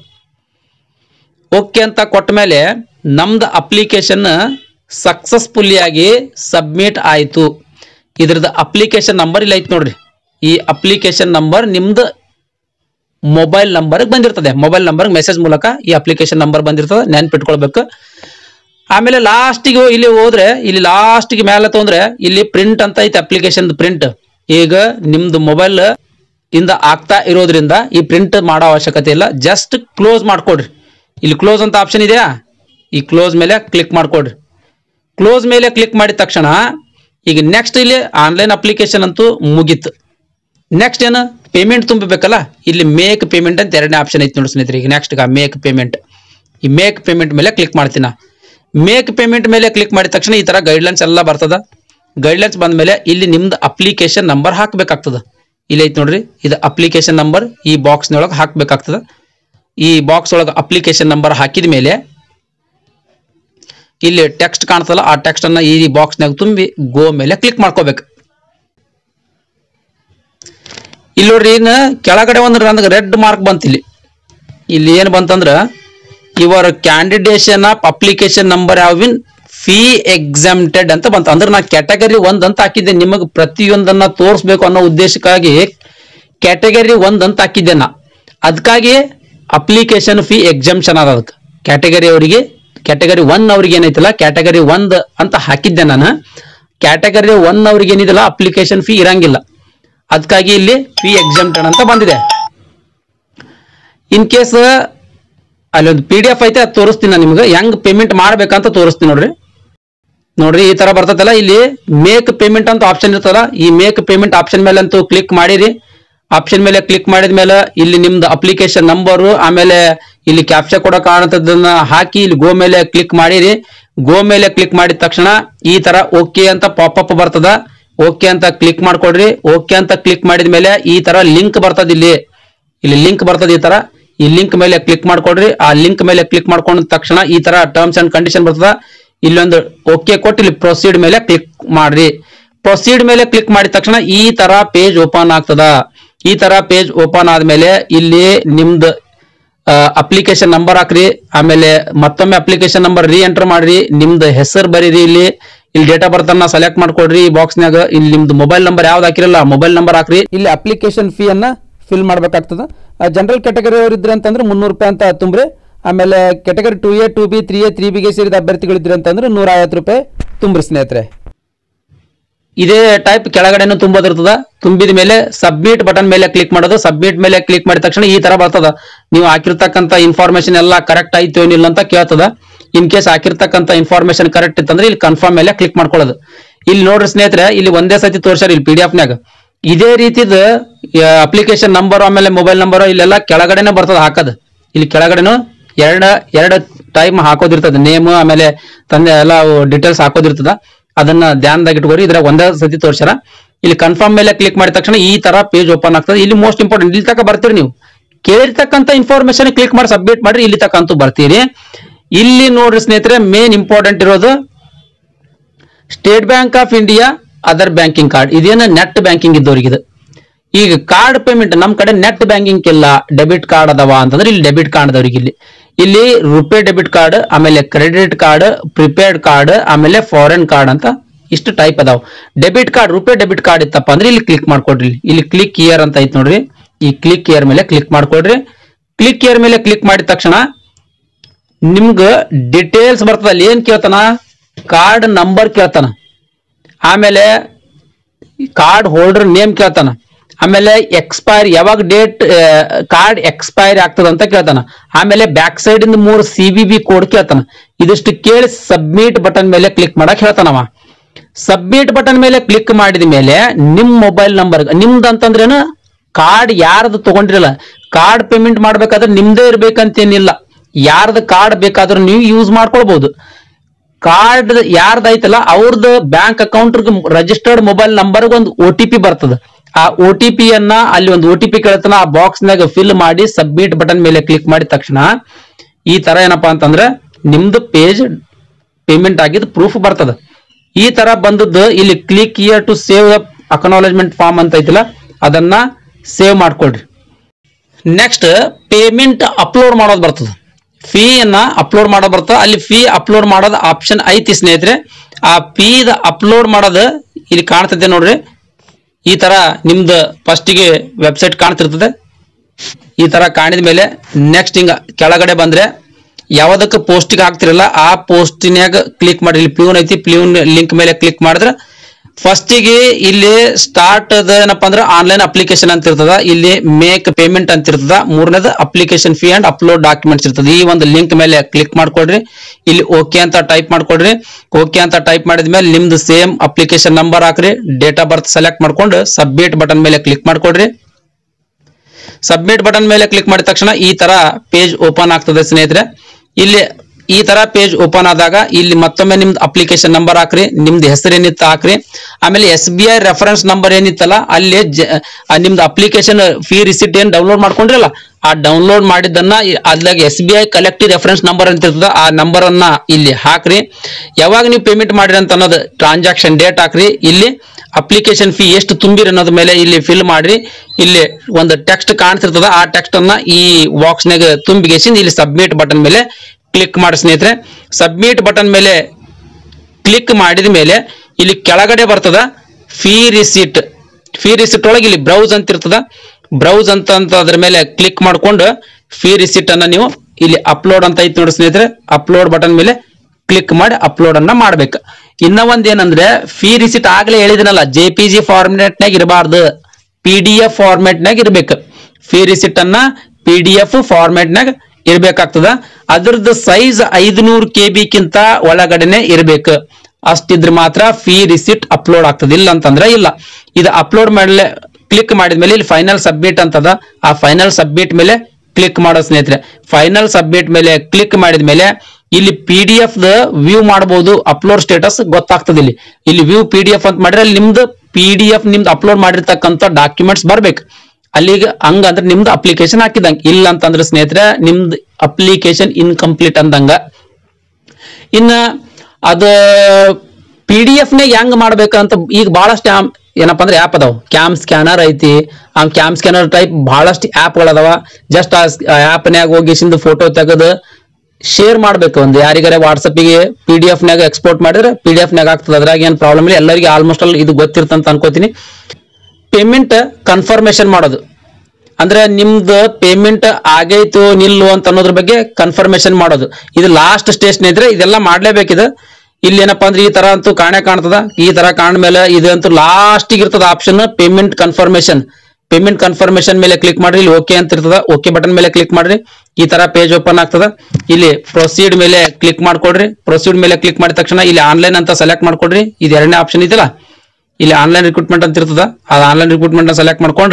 Speaker 1: ಓಕೆ ಅಂತ ಕೊಟ್ಟ ಮೇಲೆ ನಮ್ದು ಅಪ್ಲಿಕೇಶನ್ ಸಕ್ಸಸ್ಫುಲ್ಲಿ ಆಗಿ ಸಬ್ಮಿಟ್ ಆಯಿತು ಇದ್ರದ್ದು ಅಪ್ಲಿಕೇಶನ್ ನಂಬರ್ ಇಲ್ಲಿ ಐತೆ ನೋಡ್ರಿ ಈ ಅಪ್ಲಿಕೇಶನ್ ನಂಬರ್ ನಿಮ್ದು ಮೊಬೈಲ್ ನಂಬರ್ಗೆ ಬಂದಿರ್ತದೆ ಮೊಬೈಲ್ ನಂಬರ್ಗೆ ಮೆಸೇಜ್ ಮೂಲಕ ಈ ಅಪ್ಲಿಕೇಶನ್ ನಂಬರ್ ಬಂದಿರ್ತದೆ ನೆನ್ಪಿಟ್ಕೊಳ್ಬೇಕು ಆಮೇಲೆ ಲಾಸ್ಟಿಗೆ ಇಲ್ಲಿ ಹೋದ್ರೆ ಇಲ್ಲಿ ಲಾಸ್ಟಿಗೆ ಮೇಲೆ ತೊಂದ್ರೆ ಇಲ್ಲಿ ಪ್ರಿಂಟ್ ಅಂತ ಐತೆ ಅಪ್ಲಿಕೇಶನ್ ಪ್ರಿಂಟ್ ಈಗ ನಿಮ್ದು ಮೊಬೈಲ್ ಇಂದ ಆಗ್ತಾ ಇರೋದ್ರಿಂದ ಈ ಪ್ರಿಂಟ್ ಮಾಡೋ ಅವಶ್ಯಕತೆ ಇಲ್ಲ ಜಸ್ಟ್ ಕ್ಲೋಸ್ ಮಾಡ್ಕೊಡ್ರಿ ಇಲ್ಲಿ ಕ್ಲೋಸ್ ಅಂತ ಆಪ್ಷನ್ ಇದೆಯಾ ಈ ಕ್ಲೋಸ್ ಮೇಲೆ ಕ್ಲಿಕ್ ಮಾಡ್ಕೊಡ್ರಿ ಕ್ಲೋಸ್ ಮೇಲೆ ಕ್ಲಿಕ್ ಮಾಡಿದ ತಕ್ಷಣ ಈಗ ನೆಕ್ಸ್ಟ್ ಇಲ್ಲಿ ಆನ್ಲೈನ್ ಅಪ್ಲಿಕೇಶನ್ ಅಂತೂ ಮುಗೀತು ನೆಕ್ಸ್ಟ್ ಏನು ಪೇಮೆಂಟ್ ತುಂಬಬೇಕಲ್ಲ ಇಲ್ಲಿ ಮೇಕ್ ಪೇಮೆಂಟ್ ಅಂತ ಎರಡನೇ ಆಪ್ಷನ್ ಐತಿ ನೋಡಿ ಸ್ನೇಹಿತರೆ ಈಗ ನೆಕ್ಸ್ಟ್ ಮೇಕ್ ಪೇಮೆಂಟ್ ಈ ಮೇಕ್ ಪೇಮೆಂಟ್ ಮೇಲೆ ಕ್ಲಿಕ್ ಮಾಡ್ತೀನ ಮೇಕ್ ಪೇಮೆಂಟ್ ಮೇಲೆ ಕ್ಲಿಕ್ ಮಾಡಿದ ತಕ್ಷಣ ಈ ತರ ಗೈಡ್ಲೈನ್ಸ್ ಎಲ್ಲ ಬರ್ತದ ಗೈಡ್ಲೈನ್ಸ್ ಬಂದ ಮೇಲೆ ಇಲ್ಲಿ ನಿಮ್ದು ಅಪ್ಲಿಕೇಶನ್ ನಂಬರ್ ಹಾಕ್ಬೇಕಾಗ್ತದ ಇಲ್ಲಿ ಐತಿ ನೋಡ್ರಿ ಇದು ಅಪ್ಲಿಕೇಶನ್ ನಂಬರ್ ಈ ಬಾಕ್ಸ್ನೊಳಗೆ ಹಾಕ್ಬೇಕಾಗ್ತದ ಈ ಬಾಕ್ಸ್ ಒಳಗೆ ಅಪ್ಲಿಕೇಶನ್ ನಂಬರ್ ಹಾಕಿದ ಮೇಲೆ ಇಲ್ಲಿ ಟೆಕ್ಸ್ಟ್ ಕಾಣ್ತಲ್ಲ ಆ ಟೆಕ್ಸ್ಟ್ ಅನ್ನ ಈ ಬಾಕ್ಸ್ನಾಗ ತುಂಬಿ ಗೋ ಮೇಲೆ ಕ್ಲಿಕ್ ಮಾಡ್ಕೋಬೇಕು ಇಲ್ಲಿ ನೋಡ್ರಿ ಇನ್ನು ಕೆಳಗಡೆ ಒಂದು ನನಗೆ ರೆಡ್ ಮಾರ್ಕ್ ಬಂತು ಇಲ್ಲಿ ಇಲ್ಲಿ ಏನು ಬಂತಂದ್ರ your candidature of application number ಯಾವ ಇನ್ ಫೀ ಎಕ್ಸಾಮ್ಟೆಡ್ ಅಂತ ಬಂತು ಅಂದ್ರೆ ನಾ ಕ್ಯಾಟಗರಿ ಒಂದ್ ಅಂತ ಹಾಕಿದ್ದೆ ನಿಮಗೆ ಪ್ರತಿಯೊಂದನ್ನ ತೋರಿಸ್ಬೇಕು ಅನ್ನೋ ಉದ್ದೇಶಕ್ಕಾಗಿ ಕ್ಯಾಟಗರಿ ಒಂದ್ ಅಂತ ಹಾಕಿದ್ದೆ ನಾ ಅದಕ್ಕಾಗಿ ಅಪ್ಲಿಕೇಶನ್ ಫೀ ಎಕ್ಸಾಮ್ಷನ್ ಅದ ಅದಕ್ಕೆ ಕ್ಯಾಟಗರಿ ಅವರಿಗೆ ಕ್ಯಾಟಗರಿ ಒನ್ ಅವ್ರಿಗೆ ಏನೈತಲ್ಲ ಕ್ಯಾಟಗರಿ ಒಂದ್ ಅಂತ ಹಾಕಿದ್ದೆ ನಾನು ಕ್ಯಾಟಗರಿ ಒನ್ ಅವ್ರಿಗೆ ಏನಿದಲ್ಲ ಅಪ್ಲಿಕೇಶನ್ ಫೀ ಇರಂಗಿಲ್ಲ ಅದಕ್ಕಾಗಿ ಇಲ್ಲಿ ಫೀ ಎಕ್ಸಾಮ್ಟೆಡ್ ಅಂತ ಬಂದಿದೆ ಇನ್ ಕೇಸ್ ಅಲ್ಲೊಂದು ಪಿ ಡಿ ಎಫ್ ಐತೆ ಅದು ತೋರಿಸ್ತೀನಿ ನಾನು ನಿಮ್ಗೆ ಹೆಂಗ್ ಪೇಮೆಂಟ್ ಮಾಡ್ಬೇಕಂತ ತೋರಿಸ್ತೀನಿ ನೋಡ್ರಿ ನೋಡ್ರಿ ಈ ತರ ಬರ್ತದಲ್ಲ ಇಲ್ಲಿ ಮೇಕ್ ಪೇಮೆಂಟ್ ಅಂತ ಆಪ್ಷನ್ ಇರ್ತದಲ್ಲ ಈ ಮೇಕ್ ಪೇಮೆಂಟ್ ಆಪ್ಷನ್ ಮೇಲೆ ಅಂತೂ ಕ್ಲಿಕ್ ಮಾಡಿರಿ ಆಪ್ಷನ್ ಮೇಲೆ ಕ್ಲಿಕ್ ಮಾಡಿದ ಮೇಲೆ ಇಲ್ಲಿ ನಿಮ್ದು ಅಪ್ಲಿಕೇಶನ್ ನಂಬರು ಆಮೇಲೆ ಇಲ್ಲಿ ಕ್ಯಾಪ್ಚಾ ಕೂಡ ಕಾಣುತ್ತದನ್ನ ಹಾಕಿ ಇಲ್ಲಿ ಗೋ ಮೇಲೆ ಕ್ಲಿಕ್ ಮಾಡಿರಿ ಗೋ ಮೇಲೆ ಕ್ಲಿಕ್ ಮಾಡಿದ ತಕ್ಷಣ ಈ ತರ ಓಕೆ ಅಂತ ಪಾಪ್ ಅಪ್ ಬರ್ತದ ಓಕೆ ಅಂತ ಕ್ಲಿಕ್ ಮಾಡ್ಕೊಡ್ರಿ ಓಕೆ ಅಂತ ಕ್ಲಿಕ್ ಮಾಡಿದ ಮೇಲೆ ಈ ತರ ಲಿಂಕ್ ಬರ್ತದ ಇಲ್ಲಿ ಇಲ್ಲಿ ಲಿಂಕ್ ಬರ್ತದೆ ಈ ತರ ಈ ಲಿಂಕ್ ಮೇಲೆ ಕ್ಲಿಕ್ ಮಾಡ್ಕೊಡ್ರಿ ಆ ಲಿಂಕ್ ಮೇಲೆ ಕ್ಲಿಕ್ ಮಾಡ್ಕೊಂಡ ತಕ್ಷಣ ಈ ತರ ಟರ್ಮ್ಸ್ ಅಂಡ್ ಕಂಡೀಷನ್ ಬರ್ತದ ಇಲ್ಲೊಂದು ಓಕೆ ಕೊಟ್ಟು ಇಲ್ಲಿ ಪ್ರೊಸೀಡ್ ಮೇಲೆ ಕ್ಲಿಕ್ ಮಾಡ್ರಿ ಪ್ರೊಸೀಡ್ ಮೇಲೆ ಕ್ಲಿಕ್ ಮಾಡಿದ ತಕ್ಷಣ ಈ ತರ ಪೇಜ್ ಓಪನ್ ಆಗ್ತದ ಈ ತರ ಪೇಜ್ ಓಪನ್ ಆದ್ಮೇಲೆ ಇಲ್ಲಿ ನಿಮ್ದು ಅಪ್ಲಿಕೇಶನ್ ನಂಬರ್ ಹಾಕ್ರಿ ಆಮೇಲೆ ಮತ್ತೊಮ್ಮೆ ಅಪ್ಲಿಕೇಶನ್ ನಂಬರ್ ರೀ ಎಂಟರ್ ಮಾಡ್ರಿ ನಿಮ್ದು ಹೆಸರು ಬರೀರಿ ಇಲ್ಲಿ ಇಲ್ಲಿ ಡೇಟ್ ಆಫ್ ಬರ್ತ್ ಅನ್ನ ಸೆಲೆಕ್ಟ್ ಮಾಡ್ಕೊಡ್ರಿ ಈ ಬಾಕ್ಸ್ನಾಗ ಇಲ್ಲಿ ನಿಮ್ದು ಮೊಬೈಲ್ ನಂಬರ್ ಯಾವ್ದು ಹಾಕಿರಲ್ಲ ಮೊಬೈಲ್ ನಂಬರ್ ಹಾಕ್ರಿ
Speaker 3: ಇಲ್ಲಿ ಅಪ್ಲಿಕೇಶನ್ ಫೀ ಅನ್ನ ಫಿಲ್ ಮಾಡ್ಬೇಕಾಗ್ತದ ಜನರಲ್ ಕ್ಯಾಟಗರಿ ಅವ್ರು ಇದ್ರೆ ಅಂತಂದ್ರೆ ಮುನ್ನೂರು ರೂಪಾಯಿ ಅಂತ ತುಂಬ್ರಿ ಆಮೇಲೆ category two A two B three A three ಬಿಗೆ ಸೇರಿದ ಅಭ್ಯರ್ಥಿಗಳಿದ್ರೆ ಅಂತಂದ್ರೆ ನೂರ ಐವತ್ತು ರೂಪಾಯಿ ತುಂಬ್ರಿ ಸ್ನೇಹಿತರೆ
Speaker 1: ಇದೇ ಟೈಪ್ ಕೆಳಗಡೆನೂ ತುಂಬೋದಿರ್ತದ ತುಂಬಿದ ಮೇಲೆ ಸಬ್ಮಿಟ್ ಬಟನ್ ಮೇಲೆ ಕ್ಲಿಕ್ ಮಾಡೋದು ಸಬ್ಮಿಟ್ ಮೇಲೆ ಕ್ಲಿಕ್ ಮಾಡಿದ ತಕ್ಷಣ ಈ ತರ ಬರ್ತದ ನೀವು ಹಾಕಿರ್ತಕ್ಕಂಥ ಇನ್ಫಾರ್ಮೇಶನ್ ಎಲ್ಲ ಕರೆಕ್ಟ್ ಆಯ್ತು ಏನಿಲ್ಲ ಅಂತ ಕೇಳ್ತದ ಇನ್ ಕೇಸ್ ಹಾಕಿರ್ತಕ್ಕಂಥ ಇನ್ಫಾರ್ಮೇಶನ್ ಕರೆಕ್ಟ್ ಇತ್ತಂದ್ರೆ ಇಲ್ಲಿ ಕನ್ಫರ್ಮ್ ಮೇಲೆ ಕ್ಲಿಕ್ ಮಾಡ್ಕೊಳ್ಳೋದು ಇಲ್ಲಿ ನೋಡ್ರಿ ಸ್ನೇಹಿತರೆ ಇಲ್ಲಿ ಒಂದೇ ಸತಿ ತೋರ್ಸ್ಯಾರ ಇಲ್ಲಿ ಪಿ ಡಿ ನಾಗ ಇದೇ ರೀತಿದ ಅಪ್ಲಿಕೇಶನ್ ನಂಬರ್ ಆಮೇಲೆ ಮೊಬೈಲ್ ನಂಬರ್ ಇಲ್ಲೆಲ್ಲ ಕೆಳಗಡೆನೆ ಬರ್ತದ ಹಾಕದ್ ಇಲ್ಲಿ ಕೆಳಗಡೆನು ಎರಡ ಎರಡ್ ಟೈಮ್ ಹಾಕೋದಿರ್ತದ ನೇಮ್ ಆಮೇಲೆ ತಂದೆ ಎಲ್ಲ ಡೀಟೇಲ್ಸ್ ಹಾಕೋದಿರ್ತದ ಅದನ್ನ ಧ್ಯಾನದಾಗ ಇಟ್ಕೋರಿ ಇದ್ರಾಗ ಒಂದೇ ಸತಿ ತೋರ್ಸ್ಯಾರ ಇಲ್ಲಿ ಕನ್ಫರ್ಮ್ ಮೇಲೆ ಕ್ಲಿಕ್ ಮಾಡಿದ ತಕ್ಷಣ ಈ ತರ ಪೇಜ್ ಓಪನ್ ಆಗ್ತದೆ ಇಲ್ಲಿ ಮೋಸ್ಟ್ ಇಂಪಾರ್ಟೆಂಟ್ ಇಲ್ಲಿ ತನಕ ಬರ್ತೀರಿ ನೀವು ಕೇಳಿರ್ತಕ್ಕಂಥ ಇನ್ಫಾರ್ಮೇಶನ್ ಕ್ಲಿಕ್ ಮಾಡಿ ಸಬ್ಮಿಟ್ ಮಾಡ್ರಿ ಇಲ್ಲಿ ತನಕ ಅಂತೂ ಬರ್ತೀರಿ ಇಲ್ಲಿ ನೋಡ್ರಿ ಸ್ನೇಹಿತರೆ ಮೇನ್ ಇಂಪಾರ್ಟೆಂಟ್ ಇರೋದು State Bank of India other banking card ಇದೇನು ನೆಟ್ ಬ್ಯಾಂಕಿಂಗ್ ಇದ್ದವ್ರಿಗೆ ಇದು ಈಗ ಕಾರ್ಡ್ ಪೇಮೆಂಟ್ ನಮ್ ಕಡೆ ನೆಟ್ ಬ್ಯಾಂಕಿಂಗ್ ಇಲ್ಲ ಡೆಬಿಟ್ ಕಾರ್ಡ್ ಅದಾವ ಅಂತಂದ್ರೆ ಇಲ್ಲಿ ಡೆಬಿಟ್ ಕಾರ್ಡ್ ಅದವ್ರಿಗೆ ಇಲ್ಲಿ ಇಲ್ಲಿ ರುಪೇ ಡೆಬಿಟ್ ಕಾರ್ಡ್ ಆಮೇಲೆ ಕ್ರೆಡಿಟ್ ಕಾರ್ಡ್ ಪ್ರಿಪೇರ್ಡ್ ಕಾರ್ಡ್ ಆಮೇಲೆ ಫಾರಿನ್ ಕಾರ್ಡ್ ಅಂತ ಇಷ್ಟು ಟೈಪ್ ಅದಾವ debit card RuPay debit card ಇತ್ತಪ್ಪ ಅಂದ್ರೆ ಇಲ್ಲಿ ಕ್ಲಿಕ್ ಮಾಡ್ಕೊಡ್ರಿ ಇಲ್ಲಿ ಕ್ಲಿಕ್ ಇಯರ್ ಅಂತ ಐತ್ ನೋಡ್ರಿ ಈ ಕ್ಲಿಕ್ ಇಯರ್ ಮೇಲೆ ಕ್ಲಿಕ್ ಮಾಡ್ಕೊಡ್ರಿ ಕ್ಲಿಕ್ ಇಯರ್ ಮೇಲೆ ಕ್ಲಿಕ್ ಮಾಡಿದ ತಕ್ಷಣ ನಿಮ್ಗ ಡಿಟೇಲ್ಸ್ ಬರ್ತದ ಅಲ್ಲಿ ಏನ್ ಕೇಳ್ತಾನ ಕಾರ್ಡ್ ನಂಬರ್ ಕೇಳ್ತಾನ ಆಮೇಲೆ ಕಾರ್ಡ್ ಹೋಲ್ಡರ್ ನೇಮ್ ಕೇಳ್ತಾನ ಆಮೇಲೆ ಎಕ್ಸ್ಪೈರ್ ಯಾವಾಗ ಡೇಟ್ ಕಾರ್ಡ್ ಎಕ್ಸ್ಪೈರ್ ಆಗ್ತದ ಅಂತ ಕೇಳ್ತಾನ ಆಮೇಲೆ ಬ್ಯಾಕ್ ಸೈಡ್ ಇಂದ ಮೂರು ಸಿ ಬಿ ಬಿ ಕೋಡ್ ಕೇಳ್ತಾನ ಇದಿಷ್ಟು ಕೇಳಿ ಸಬ್ಮಿಟ್ ಬಟನ್ ಮೇಲೆ ಕ್ಲಿಕ್ ಮಾಡಕ್ ಹೇಳ್ತಾನವ ಸಬ್ಮಿಟ್ ಬಟನ್ ಮೇಲೆ ಕ್ಲಿಕ್ ಮಾಡಿದ ಮೇಲೆ ನಿಮ್ ಮೊಬೈಲ್ ನಂಬರ್ ನಿಮ್ದು ಅಂತಂದ್ರೇನು ಕಾರ್ಡ್ ಯಾರ್ದು ತಗೊಂಡಿರಲ್ಲ ಕಾರ್ಡ್ ಪೇಮೆಂಟ್ ಮಾಡ್ಬೇಕಾದ್ರೆ ನಿಮ್ದೇ ಇರ್ಬೇಕಂತೇನಿಲ್ಲ ಯಾರ್ದು ಕಾರ್ಡ್ ಬೇಕಾದ್ರೂ ನೀವು ಯೂಸ್ ಮಾಡ್ಕೊಳ್ಬಹುದು ಕಾರ್ಡ್ ಯಾರ್ದು ಐತಲ್ಲ ಅವ್ರದ್ದು bank account registered mobile number ಒಂದು ಒ ಟಿ ಪಿ ಬರ್ತದ ಆ ಒ ಟಿ ಪಿ ಅನ್ನ ಅಲ್ಲಿ ಒಂದು ಒ ಟಿ ಪಿ ಕೇಳ್ತಾನ ಆ ಬಾಕ್ಸ್ ನಾಗ ಫಿಲ್ ಮಾಡಿ ಸಬ್ಮಿಟ್ ಬಟನ್ ಮೇಲೆ ಕ್ಲಿಕ್ ಮಾಡಿದ ತಕ್ಷಣ ಈ ತರ ಏನಪ್ಪಾ ಅಂತಂದ್ರೆ ನಿಮ್ದು ಪೇಜ್ ಪೇಮೆಂಟ್ ಆಗಿದ್ದು ಪ್ರೂಫ್ ಬರ್ತದ ಈ ತರ ಬಂದದ್ದು ಇಲ್ಲಿ click here to save the acknowledgement form ಅಂತ ಐತಿಲ್ಲ ಅದನ್ನ ಸೇವ್ ಮಾಡ್ಕೊಳ್ರಿ ನೆಕ್ಸ್ಟ್ ಪೇಮೆಂಟ್ ಅಪ್ಲೋಡ್ ಮಾಡೋದು ಬರ್ತದೆ ಫೀಯನ್ನ ಅಪ್ಲೋಡ್ ಮಾಡೋದು ಬರ್ತದೆ ಅಲ್ಲಿ ಫೀ ಅಪ್ಲೋಡ್ ಮಾಡೋದು ಆಪ್ಷನ್ ಐತಿ ಸ್ನೇಹಿತರೆ ಆ ಫೀದ ಅಪ್ಲೋಡ್ ಮಾಡೋದು ಇಲ್ಲಿ ಕಾಣ್ತದೆ ನೋಡ್ರಿ ಈ ತರ ನಿಮ್ದು ಫಸ್ಟಿಗೆ ವೆಬ್ಸೈಟ್ ಕಾಣ್ತಿರ್ತದೆ ಈ ತರ ಕಾಣಿದ ಮೇಲೆ ನೆಕ್ಸ್ಟ್ ಹಿಂಗ ಕೆಳಗಡೆ ಬಂದ್ರೆ ಯಾವ್ದಕ್ಕೆ ಪೋಸ್ಟಿಗೆ ಹಾಕ್ತಿರಲ್ಲ ಆ ಪೋಸ್ಟಿನ್ಯಾಗ ಕ್ಲಿಕ್ ಮಾಡಿ ಇಲ್ಲಿ ಪ್ಲೂನ್ ಐತಿ ಪ್ಲೂನ್ ಲಿಂಕ್ ಮೇಲೆ ಕ್ಲಿಕ್ ಮಾಡಿದ್ರೆ ಫಸ್ಟಿಗೆ ಇಲ್ಲಿ ಸ್ಟಾರ್ಟ್ ಏನಪ್ಪಾ ಅಂದ್ರೆ ಆನ್ಲೈನ್ ಅಪ್ಲಿಕೇಶನ್ ಅಂತ ಇರ್ತದ ಇಲ್ಲಿ ಮೇಕ್ ಪೇಮೆಂಟ್ ಅಂತ ಇರ್ತದ ಮೂರನೇದು application fee and upload documents ಇರ್ತದೆ ಈ ಒಂದು ಲಿಂಕ್ ಮೇಲೆ ಕ್ಲಿಕ್ ಮಾಡ್ಕೊಡ್ರಿ ಇಲ್ಲಿ ಓಕೆ ಅಂತ ಟೈಪ್ ಮಾಡ್ಕೊಡ್ರಿ ಓಕೆ ಅಂತ ಟೈಪ್ ಮಾಡಿದ ಮೇಲೆ ನಿಮ್ದು ಸೇಮ್ ಅಪ್ಲಿಕೇಶನ್ ನಂಬರ್ ಹಾಕ್ರಿ ಡೇಟ್ ಆಫ್ ಬರ್ತ್ ಸೆಲೆಕ್ಟ್ ಮಾಡ್ಕೊಂಡು ಸಬ್ಮಿಟ್ ಬಟನ್ ಮೇಲೆ ಕ್ಲಿಕ್ ಮಾಡ್ಕೊಡ್ರಿ ಸಬ್ಮಿಟ್ ಬಟನ್ ಮೇಲೆ ಕ್ಲಿಕ್ ಮಾಡಿದ ತಕ್ಷಣ ಈ ತರ ಪೇಜ್ ಓಪನ್ ಆಗ್ತದೆ ಸ್ನೇಹಿತರೆ ಇಲ್ಲಿ ಈ ತರ ಪೇಜ್ ಓಪನ್ ಆದಾಗ ಇಲ್ಲಿ ಮತ್ತೊಮ್ಮೆ ನಿಮ್ದು ಅಪ್ಲಿಕೇಶನ್ ನಂಬರ್ ಹಾಕ್ರಿ ನಿಮ್ದು ಹೆಸರು ಏನಿತ್ತು ಹಾಕ್ರಿ ಆಮೇಲೆ S B I reference number ಏನಿತ್ತಲ್ಲ ಅಲ್ಲಿ ಜ- ಆ ನಿಮ್ದು ಅಪ್ಲಿಕೇಶನ್ ಫೀ ರಿಸಿಟ್ ಏನ್ ಡೌನ್ಲೋಡ್ ಮಾಡ್ಕೊಂಡ್ರಲ್ಲ ಆ ಡೌನ್ಲೋಡ್ ಮಾಡಿದ್ದನ್ನ ಇ- ಅದ್ರಾಗ S B I collective reference number ಅಂತ ಇರ್ತದ ಆ ನಂಬರ್ ಅನ್ನ ಇಲ್ಲಿ ಹಾಕ್ರಿ ಯಾವಾಗ ನೀವು ಪೇಮೆಂಟ್ ಮಾಡಿರಿ ಅಂತ ಅನ್ನೋದು ಟ್ರಾನ್ಸಾಕ್ಷನ್ ಡೇಟ್ ಹಾಕ್ರಿ ಇಲ್ಲಿ ಅಪ್ಲಿಕೇಶನ್ ಫೀ ಎಷ್ಟು ತುಂಬಿರಿ ಅನ್ನೋದ್ರ ಮೇಲೆ ಇಲ್ಲಿ ಫಿಲ್ ಮಾಡ್ರಿ ಇಲ್ಲಿ ಒಂದು ಟೆಕ್ಸ್ಟ್ ಕಾಣ್ತಿರ್ತದ ಆ ಟೆಕ್ಸ್ಟ್ ಅನ್ನ ಈ ಬಾಕ್ಸ್ ನಾಗ ತುಂಬಿಗೆಸಿಂದ ಇಲ್ಲಿ ಸಬ್ಮಿಟ್ ಬಟನ್ ಮೇಲೆ ಕ್ಲಿಕ್ ಮಾಡಿ ಸ್ನೇಹಿತರೆ ಸಬ್ಮಿಟ್ ಬಟನ್ ಮೇಲೆ ಕ್ಲಿಕ್ ಮಾಡಿದ ಮೇಲೆ ಇಲ್ಲಿ ಕೆಳಗಡೆ ಬರ್ತದ ಫೀ ರಿಸಿಟ್ ಫೀ ರಿಸಿಟ್ ಒಳಗೆ ಇಲ್ಲಿ ಬ್ರೌಸ್ ಅಂತ ಇರ್ತದ ಬ್ರೌಸ್ ಅಂತ ಅಂತ ಅದ್ರ ಮೇಲೆ ಕ್ಲಿಕ್ ಮಾಡ್ಕೊಂಡು ಫೀ ರಿಸಿಟ್ ಅನ್ನ ನೀವು ಇಲ್ಲಿ ಅಪ್ಲೋಡ್ ಅಂತ ಐತಿ ನೋಡಿ ಸ್ನೇಹಿತರೆ ಅಪ್ಲೋಡ್ ಬಟನ್ ಮೇಲೆ ಕ್ಲಿಕ್ ಮಾಡಿ ಅಪ್ಲೋಡ್ ಅನ್ನ ಮಾಡ್ಬೇಕು ಇನ್ನ ಒಂದ್ ಏನಂದ್ರೆ ಫೀ ರಿಸಿಟ್ ಆಗ್ಲೇ ಹೇಳಿದನಲ್ಲ ಜೆ ಪಿ ಜಿ ಫಾರ್ಮೆಟ್ನಾಗ ಇರಬಾರ್ದು ಪಿ ಡಿ ಎಫ್ ಫಾರ್ಮೆಟ್ನಾಗ ಇರ್ಬೇಕು ಫೀ ರಿಸಿಟ್ ಅನ್ನ ಪಿ ಡಿ ಎಫ್ ಫಾರ್ಮೆಟ್ನಾಗ ಇರ್ಬೇಕಾಗ್ತದ ಅದ್ರದ್ದು ಸೈಜ್ ಐದುನೂರು ಕೆ ಕಿಂತ ಒಳಗಡೆನೆ ಇರ್ಬೇಕು ಅಷ್ಟಿದ್ರೆ ಮಾತ್ರ ಫೀ ರಿಸಿಟ್ ಅಪ್ಲೋಡ್ ಆಗ್ತದೆ ಇಲ್ಲ ಅಂತಂದ್ರೆ ಇಲ್ಲ ಇದು ಅಪ್ಲೋಡ್ ಮಾಡಲೆ ಕ್ಲಿಕ್ ಮಾಡಿದ್ಮೇಲೆ ಇಲ್ಲಿ ಫೈನಲ್ ಸಬ್ಮಿಟ್ ಅಂತದ ಆ ಫೈನಲ್ ಸಬ್ಮಿಟ್ ಮೇಲೆ ಕ್ಲಿಕ್ ಮಾಡೋ ಸ್ನೇಹಿತರೆ ಫೈನಲ್ ಸಬ್ಮಿಟ್ ಮೇಲೆ ಕ್ಲಿಕ್ ಮಾಡಿದ ಮೇಲೆ ಇಲ್ಲಿ ಪಿ ಡಿ ಎಫ್ ದ ವ್ಯೂ ಮಾಡಬಹುದು ಅಪ್ಲೋಡ್ ಸ್ಟೇಟಸ್ ಗೊತ್ತಾಗ್ತದೆ ಇಲ್ಲಿ ಇಲ್ಲಿ ವ್ಯೂ ಪಿ ಡಿ ಎಫ್ ಅಂತ ಮಾಡಿದ್ರೆ ಅಲ್ಲಿ ನಿಮ್ದು ಪಿ ಡಿ ಎಫ್ ನಿಮ್ದು ಅಪ್ಲೋಡ್ ಮಾಡಿರ್ತಕ್ಕಂಥ ಡಾಕ್ಯುಮೆಂಟ್ಸ್ ಬರ್ಬೇಕು ಅಲ್ಲಿಗೆ ಹಂಗಂದ್ರೆ ನಿಮ್ದು ಅಪ್ಲಿಕೇಶನ್ ಹಾಕಿದಂಗ ಇಲ್ಲ ಅಂತಂದ್ರೆ ಸ್ನೇಹಿತರೆ ನಿಮ್ದು ಅಪ್ಲಿಕೇಶನ್ ಇನ್ಕಂಪ್ಲೀಟ್ ಅಂದಂಗ ಇನ್ನ ಅದ ಪಿ ಡಿ ಎಫ್ ನಾಗ ಹೆಂಗ್ ಮಾಡ್ಬೇಕಂತ ಈಗ ಬಹಳಷ್ಟು ಆಮ್- ಏನಪ್ಪಾ ಅಂದ್ರೆ ಆ್ಯಪ್ ಅದಾವ ಕ್ಯಾಮ್ ಸ್ಕ್ಯಾನರ್ ಐತಿ ಆ ಕ್ಯಾಮ್ ಸ್ಕ್ಯಾನರ್ ಟೈಪ್ ಬಹಳಷ್ಟು ಆ್ಯಪ್ಗಳು ಅದಾವ ಜಸ್ಟ್ ಆ ಆ್ಯಪ್ನ್ಯಾಗ ಹೋಗಿಸಿಂದ ಫೋಟೋ ತೆಗೆದು ಶೇರ್ ಮಾಡ್ಬೇಕು ಒಂದು ಯಾರಿಗಾರೆ ವಾಟ್ಸಪ್ಪಿಗೆ ಪಿ ಡಿ ಎಫ್ ನಾಗ ಎಕ್ಸ್ಪೋರ್ಟ್ ಮಾಡಿದ್ರೆ ಪಿ ಡಿ ಎಫ್ ನಾಗ ಆಗ್ತದೆ ಅದ್ರಾಗ ಏನು ಪ್ರಾಬ್ಲಮ್ ಇಲ್ಲ ಎಲ್ಲರಿಗೆ ಆಲ್ಮೋಸ್ಟ್ ಆಲ್ ಇದು ಗೊತ್ತಿರ್ತಂತ ಅನ್ಕೋತೀನಿ ಪೇಮೆಂಟ್ ಕನ್ಫರ್ಮೇಶನ್ ಮಾಡೋದು ಅಂದ್ರೆ ನಿಮ್ದು ಪೇಮೆಂಟ್ ಆಗೈತು ನಿಲ್ಲು ಅಂತ ಅನ್ನೋದ್ರ ಬಗ್ಗೆ ಕನ್ಫರ್ಮೇಶನ್ ಮಾಡೋದು ಇದು ಲಾಸ್ಟ್ ಸ್ಟೇಜ್ ಇದ್ರೆ ಇದೆಲ್ಲ ಮಾಡ್ಲೇಬೇಕಿದೆ ಇಲ್ಲಿ ಏನಪ್ಪಾ ಅಂದ್ರೆ ಈ ತರ ಅಂತೂ ಕಾಣೆ ಕಾಣ್ತದ ಈ ತರ ಕಾಣ್ಮೇಲೆ ಇದಂತೂ ಲಾಸ್ಟ್ ಇರ್ತದ option payment confirmation payment confirmation ಮೇಲೆ ಕ್ಲಿಕ್ ಮಾಡ್ರಿ ಇಲ್ಲಿ ಓಕೆ ಅಂತ ಇರ್ತದ ಓಕೆ ಬಟನ್ ಮೇಲೆ ಕ್ಲಿಕ್ ಮಾಡ್ರಿ ಈ ತರ ಪೇಜ್ ಓಪನ್ ಆಗ್ತದ ಇಲ್ಲಿ ಪ್ರೊಸೀಡ್ ಮೇಲೆ ಕ್ಲಿಕ್ ಮಾಡ್ಕೊಡ್ರಿ ಪ್ರೊಸೀಡ್ ಮೇಲೆ ಕ್ಲಿಕ್ ಮಾಡಿದ ತಕ್ಷಣ ಇಲ್ಲಿ ಆನ್ಲೈನ್ ಅಂತ ಸೆಲೆಕ್ಟ್ ಮಾಡ್ಕೊಡ್ರಿ ಇದು ಎರಡನೇ ಆಪ್ಷನ್ ಇದೆಯಲ್ಲ ಇಲ್ಲಿ ಆನ್ಲೈನ್ ರಿಕ್ರೂಟ್ಮೆಂಟ್ ಅಂತ ಇರ್ತದ ಆ ಆನ್ಲೈನ್ ರಿಕ್ರೂಟ್ಮೆಂಟ್ ಸೆಲೆಕ್ಟ್ ಮಾಡ್ಕೊಂಡು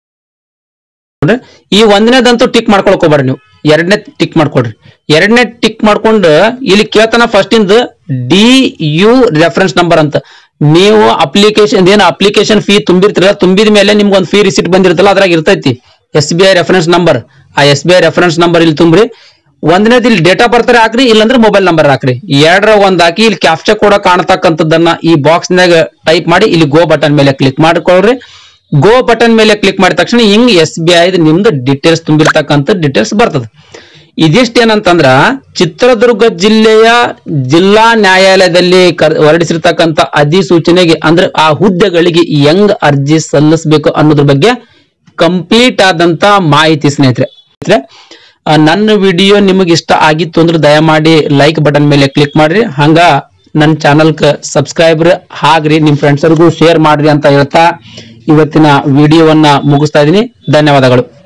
Speaker 1: ನೋಡ್ರಿ, ಈ ಒಂದನೇದಂತೂ ಟಿಕ್ ಮಾಡ್ಕೊಳಕ್ ಹೋಗ್ಬೇಡ್ರಿ ನೀವು ಎರಡನೇ ಟಿಕ್ ಮಾಡ್ಕೊಡ್ರಿ ಎರಡನೇ ಟಿಕ್ ಮಾಡ್ಕೊಂಡು ಇಲ್ಲಿ ಕೇಳ್ತಾನ ಫಸ್ಟ್ ಇಂದ ಡಿ ಯು ರೆಫರೆನ್ಸ್ ನಂಬರ್ ಅಂತ ನೀವು ಅಪ್ಲಿಕೇಶನ್ ಏನು ಅಪ್ಲಿಕೇಶನ್ ಫೀ ತುಂಬಿರ್ತೀರಲ್ಲ ತುಂಬಿದ ಮೇಲೆ ನಿಮ್ಗೆ ಒಂದು ಫೀ ರಿಸಿಟ್ ಬಂದಿರ್ತಲ್ಲ ಅದ್ರಾಗ ಇರ್ತೈತಿ S B I reference number ಆ S B I reference number ಇಲ್ಲಿ ತುಂಬ್ರಿ ಒಂದನೇದು ಇಲ್ಲಿ ಡೇಟ್ ಆಫ್ ಬರ್ತಾರೆ ಹಾಕ್ರಿ ಇಲ್ಲಾಂದ್ರೆ ಮೊಬೈಲ್ ನಂಬರ್ ಹಾಕ್ರಿ ಎರಡರ ಒಂದ್ ಹಾಕಿ ಇಲ್ಲಿ ಕ್ಯಾಪ್ಚರ್ ಕೂಡ ಕಾಣತಕ್ಕಂಥದ್ದನ್ನ ಈ ಬಾಕ್ಸ್ ನಾಗ ಟೈಪ್ ಮಾಡಿ ಇಲ್ಲಿ ಗೋ ಬಟನ್ ಮೇಲೆ ಕ್ಲಿಕ್ ಮಾಡ್ಕೊಳ್ರಿ ಗೋ ಬಟನ್ ಮೇಲೆ ಕ್ಲಿಕ್ ಮಾಡಿದ ತಕ್ಷಣ ಹಿಂಗ್ ಎಸ್ ಬಿ ಐ ನಿಮ್ದು ಡೀಟೇಲ್ಸ್ ತುಂಬಿರ್ತಕ್ಕಂಥ ಡೀಟೇಲ್ಸ್ ಬರ್ತದೆ ಇದಿಷ್ಟೇನಂತಂದ್ರ ಚಿತ್ರದುರ್ಗ ಜಿಲ್ಲೆಯ ಜಿಲ್ಲಾ ನ್ಯಾಯಾಲಯದಲ್ಲಿ ಕರ್- ಹೊರಡಿಸಿರ್ತಕ್ಕಂಥ ಅಧಿಸೂಚನೆಗೆ ಅಂದ್ರೆ ಆ ಹುದ್ದೆಗಳಿಗೆ ಹೆಂಗ್ ಅರ್ಜಿ ಸಲ್ಲಿಸಬೇಕು ಅನ್ನೋದ್ರ ಬಗ್ಗೆ ಕಂಪ್ಲೀಟ್ ಆದಂತ ಮಾಹಿತಿ ಸ್ನೇಹಿತರೆ ಸ್ನೇಹಿತರೆ, ಆ, ನನ್ನ ವಿಡಿಯೋ ನಿಮಗೆ ಇಷ್ಟ ಆಗಿತ್ತು ಅಂದ್ರೆ ದಯಮಾಡಿ ಲೈಕ್ ಬಟನ್ ಮೇಲೆ ಕ್ಲಿಕ್ ಮಾಡ್ರಿ ಹಂಗ ನನ್ನ ಚಾನಲ್ಗೆ ಸಬ್ಸ್ಕ್ರೈಬರ್ ಹಾಗ್ರಿ ನಿಮ್ ಫ್ರೆಂಡ್ಸರಿಗೂ ಶೇರ್ ಮಾಡ್ರಿ ಅಂತ ಹೇಳ್ತಾ ಇವತ್ತಿನ ವಿಡಿಯೋವನ್ನ ಮುಗಿಸ್ತಾ ಇದೀನಿ ಧನ್ಯವಾದಗಳು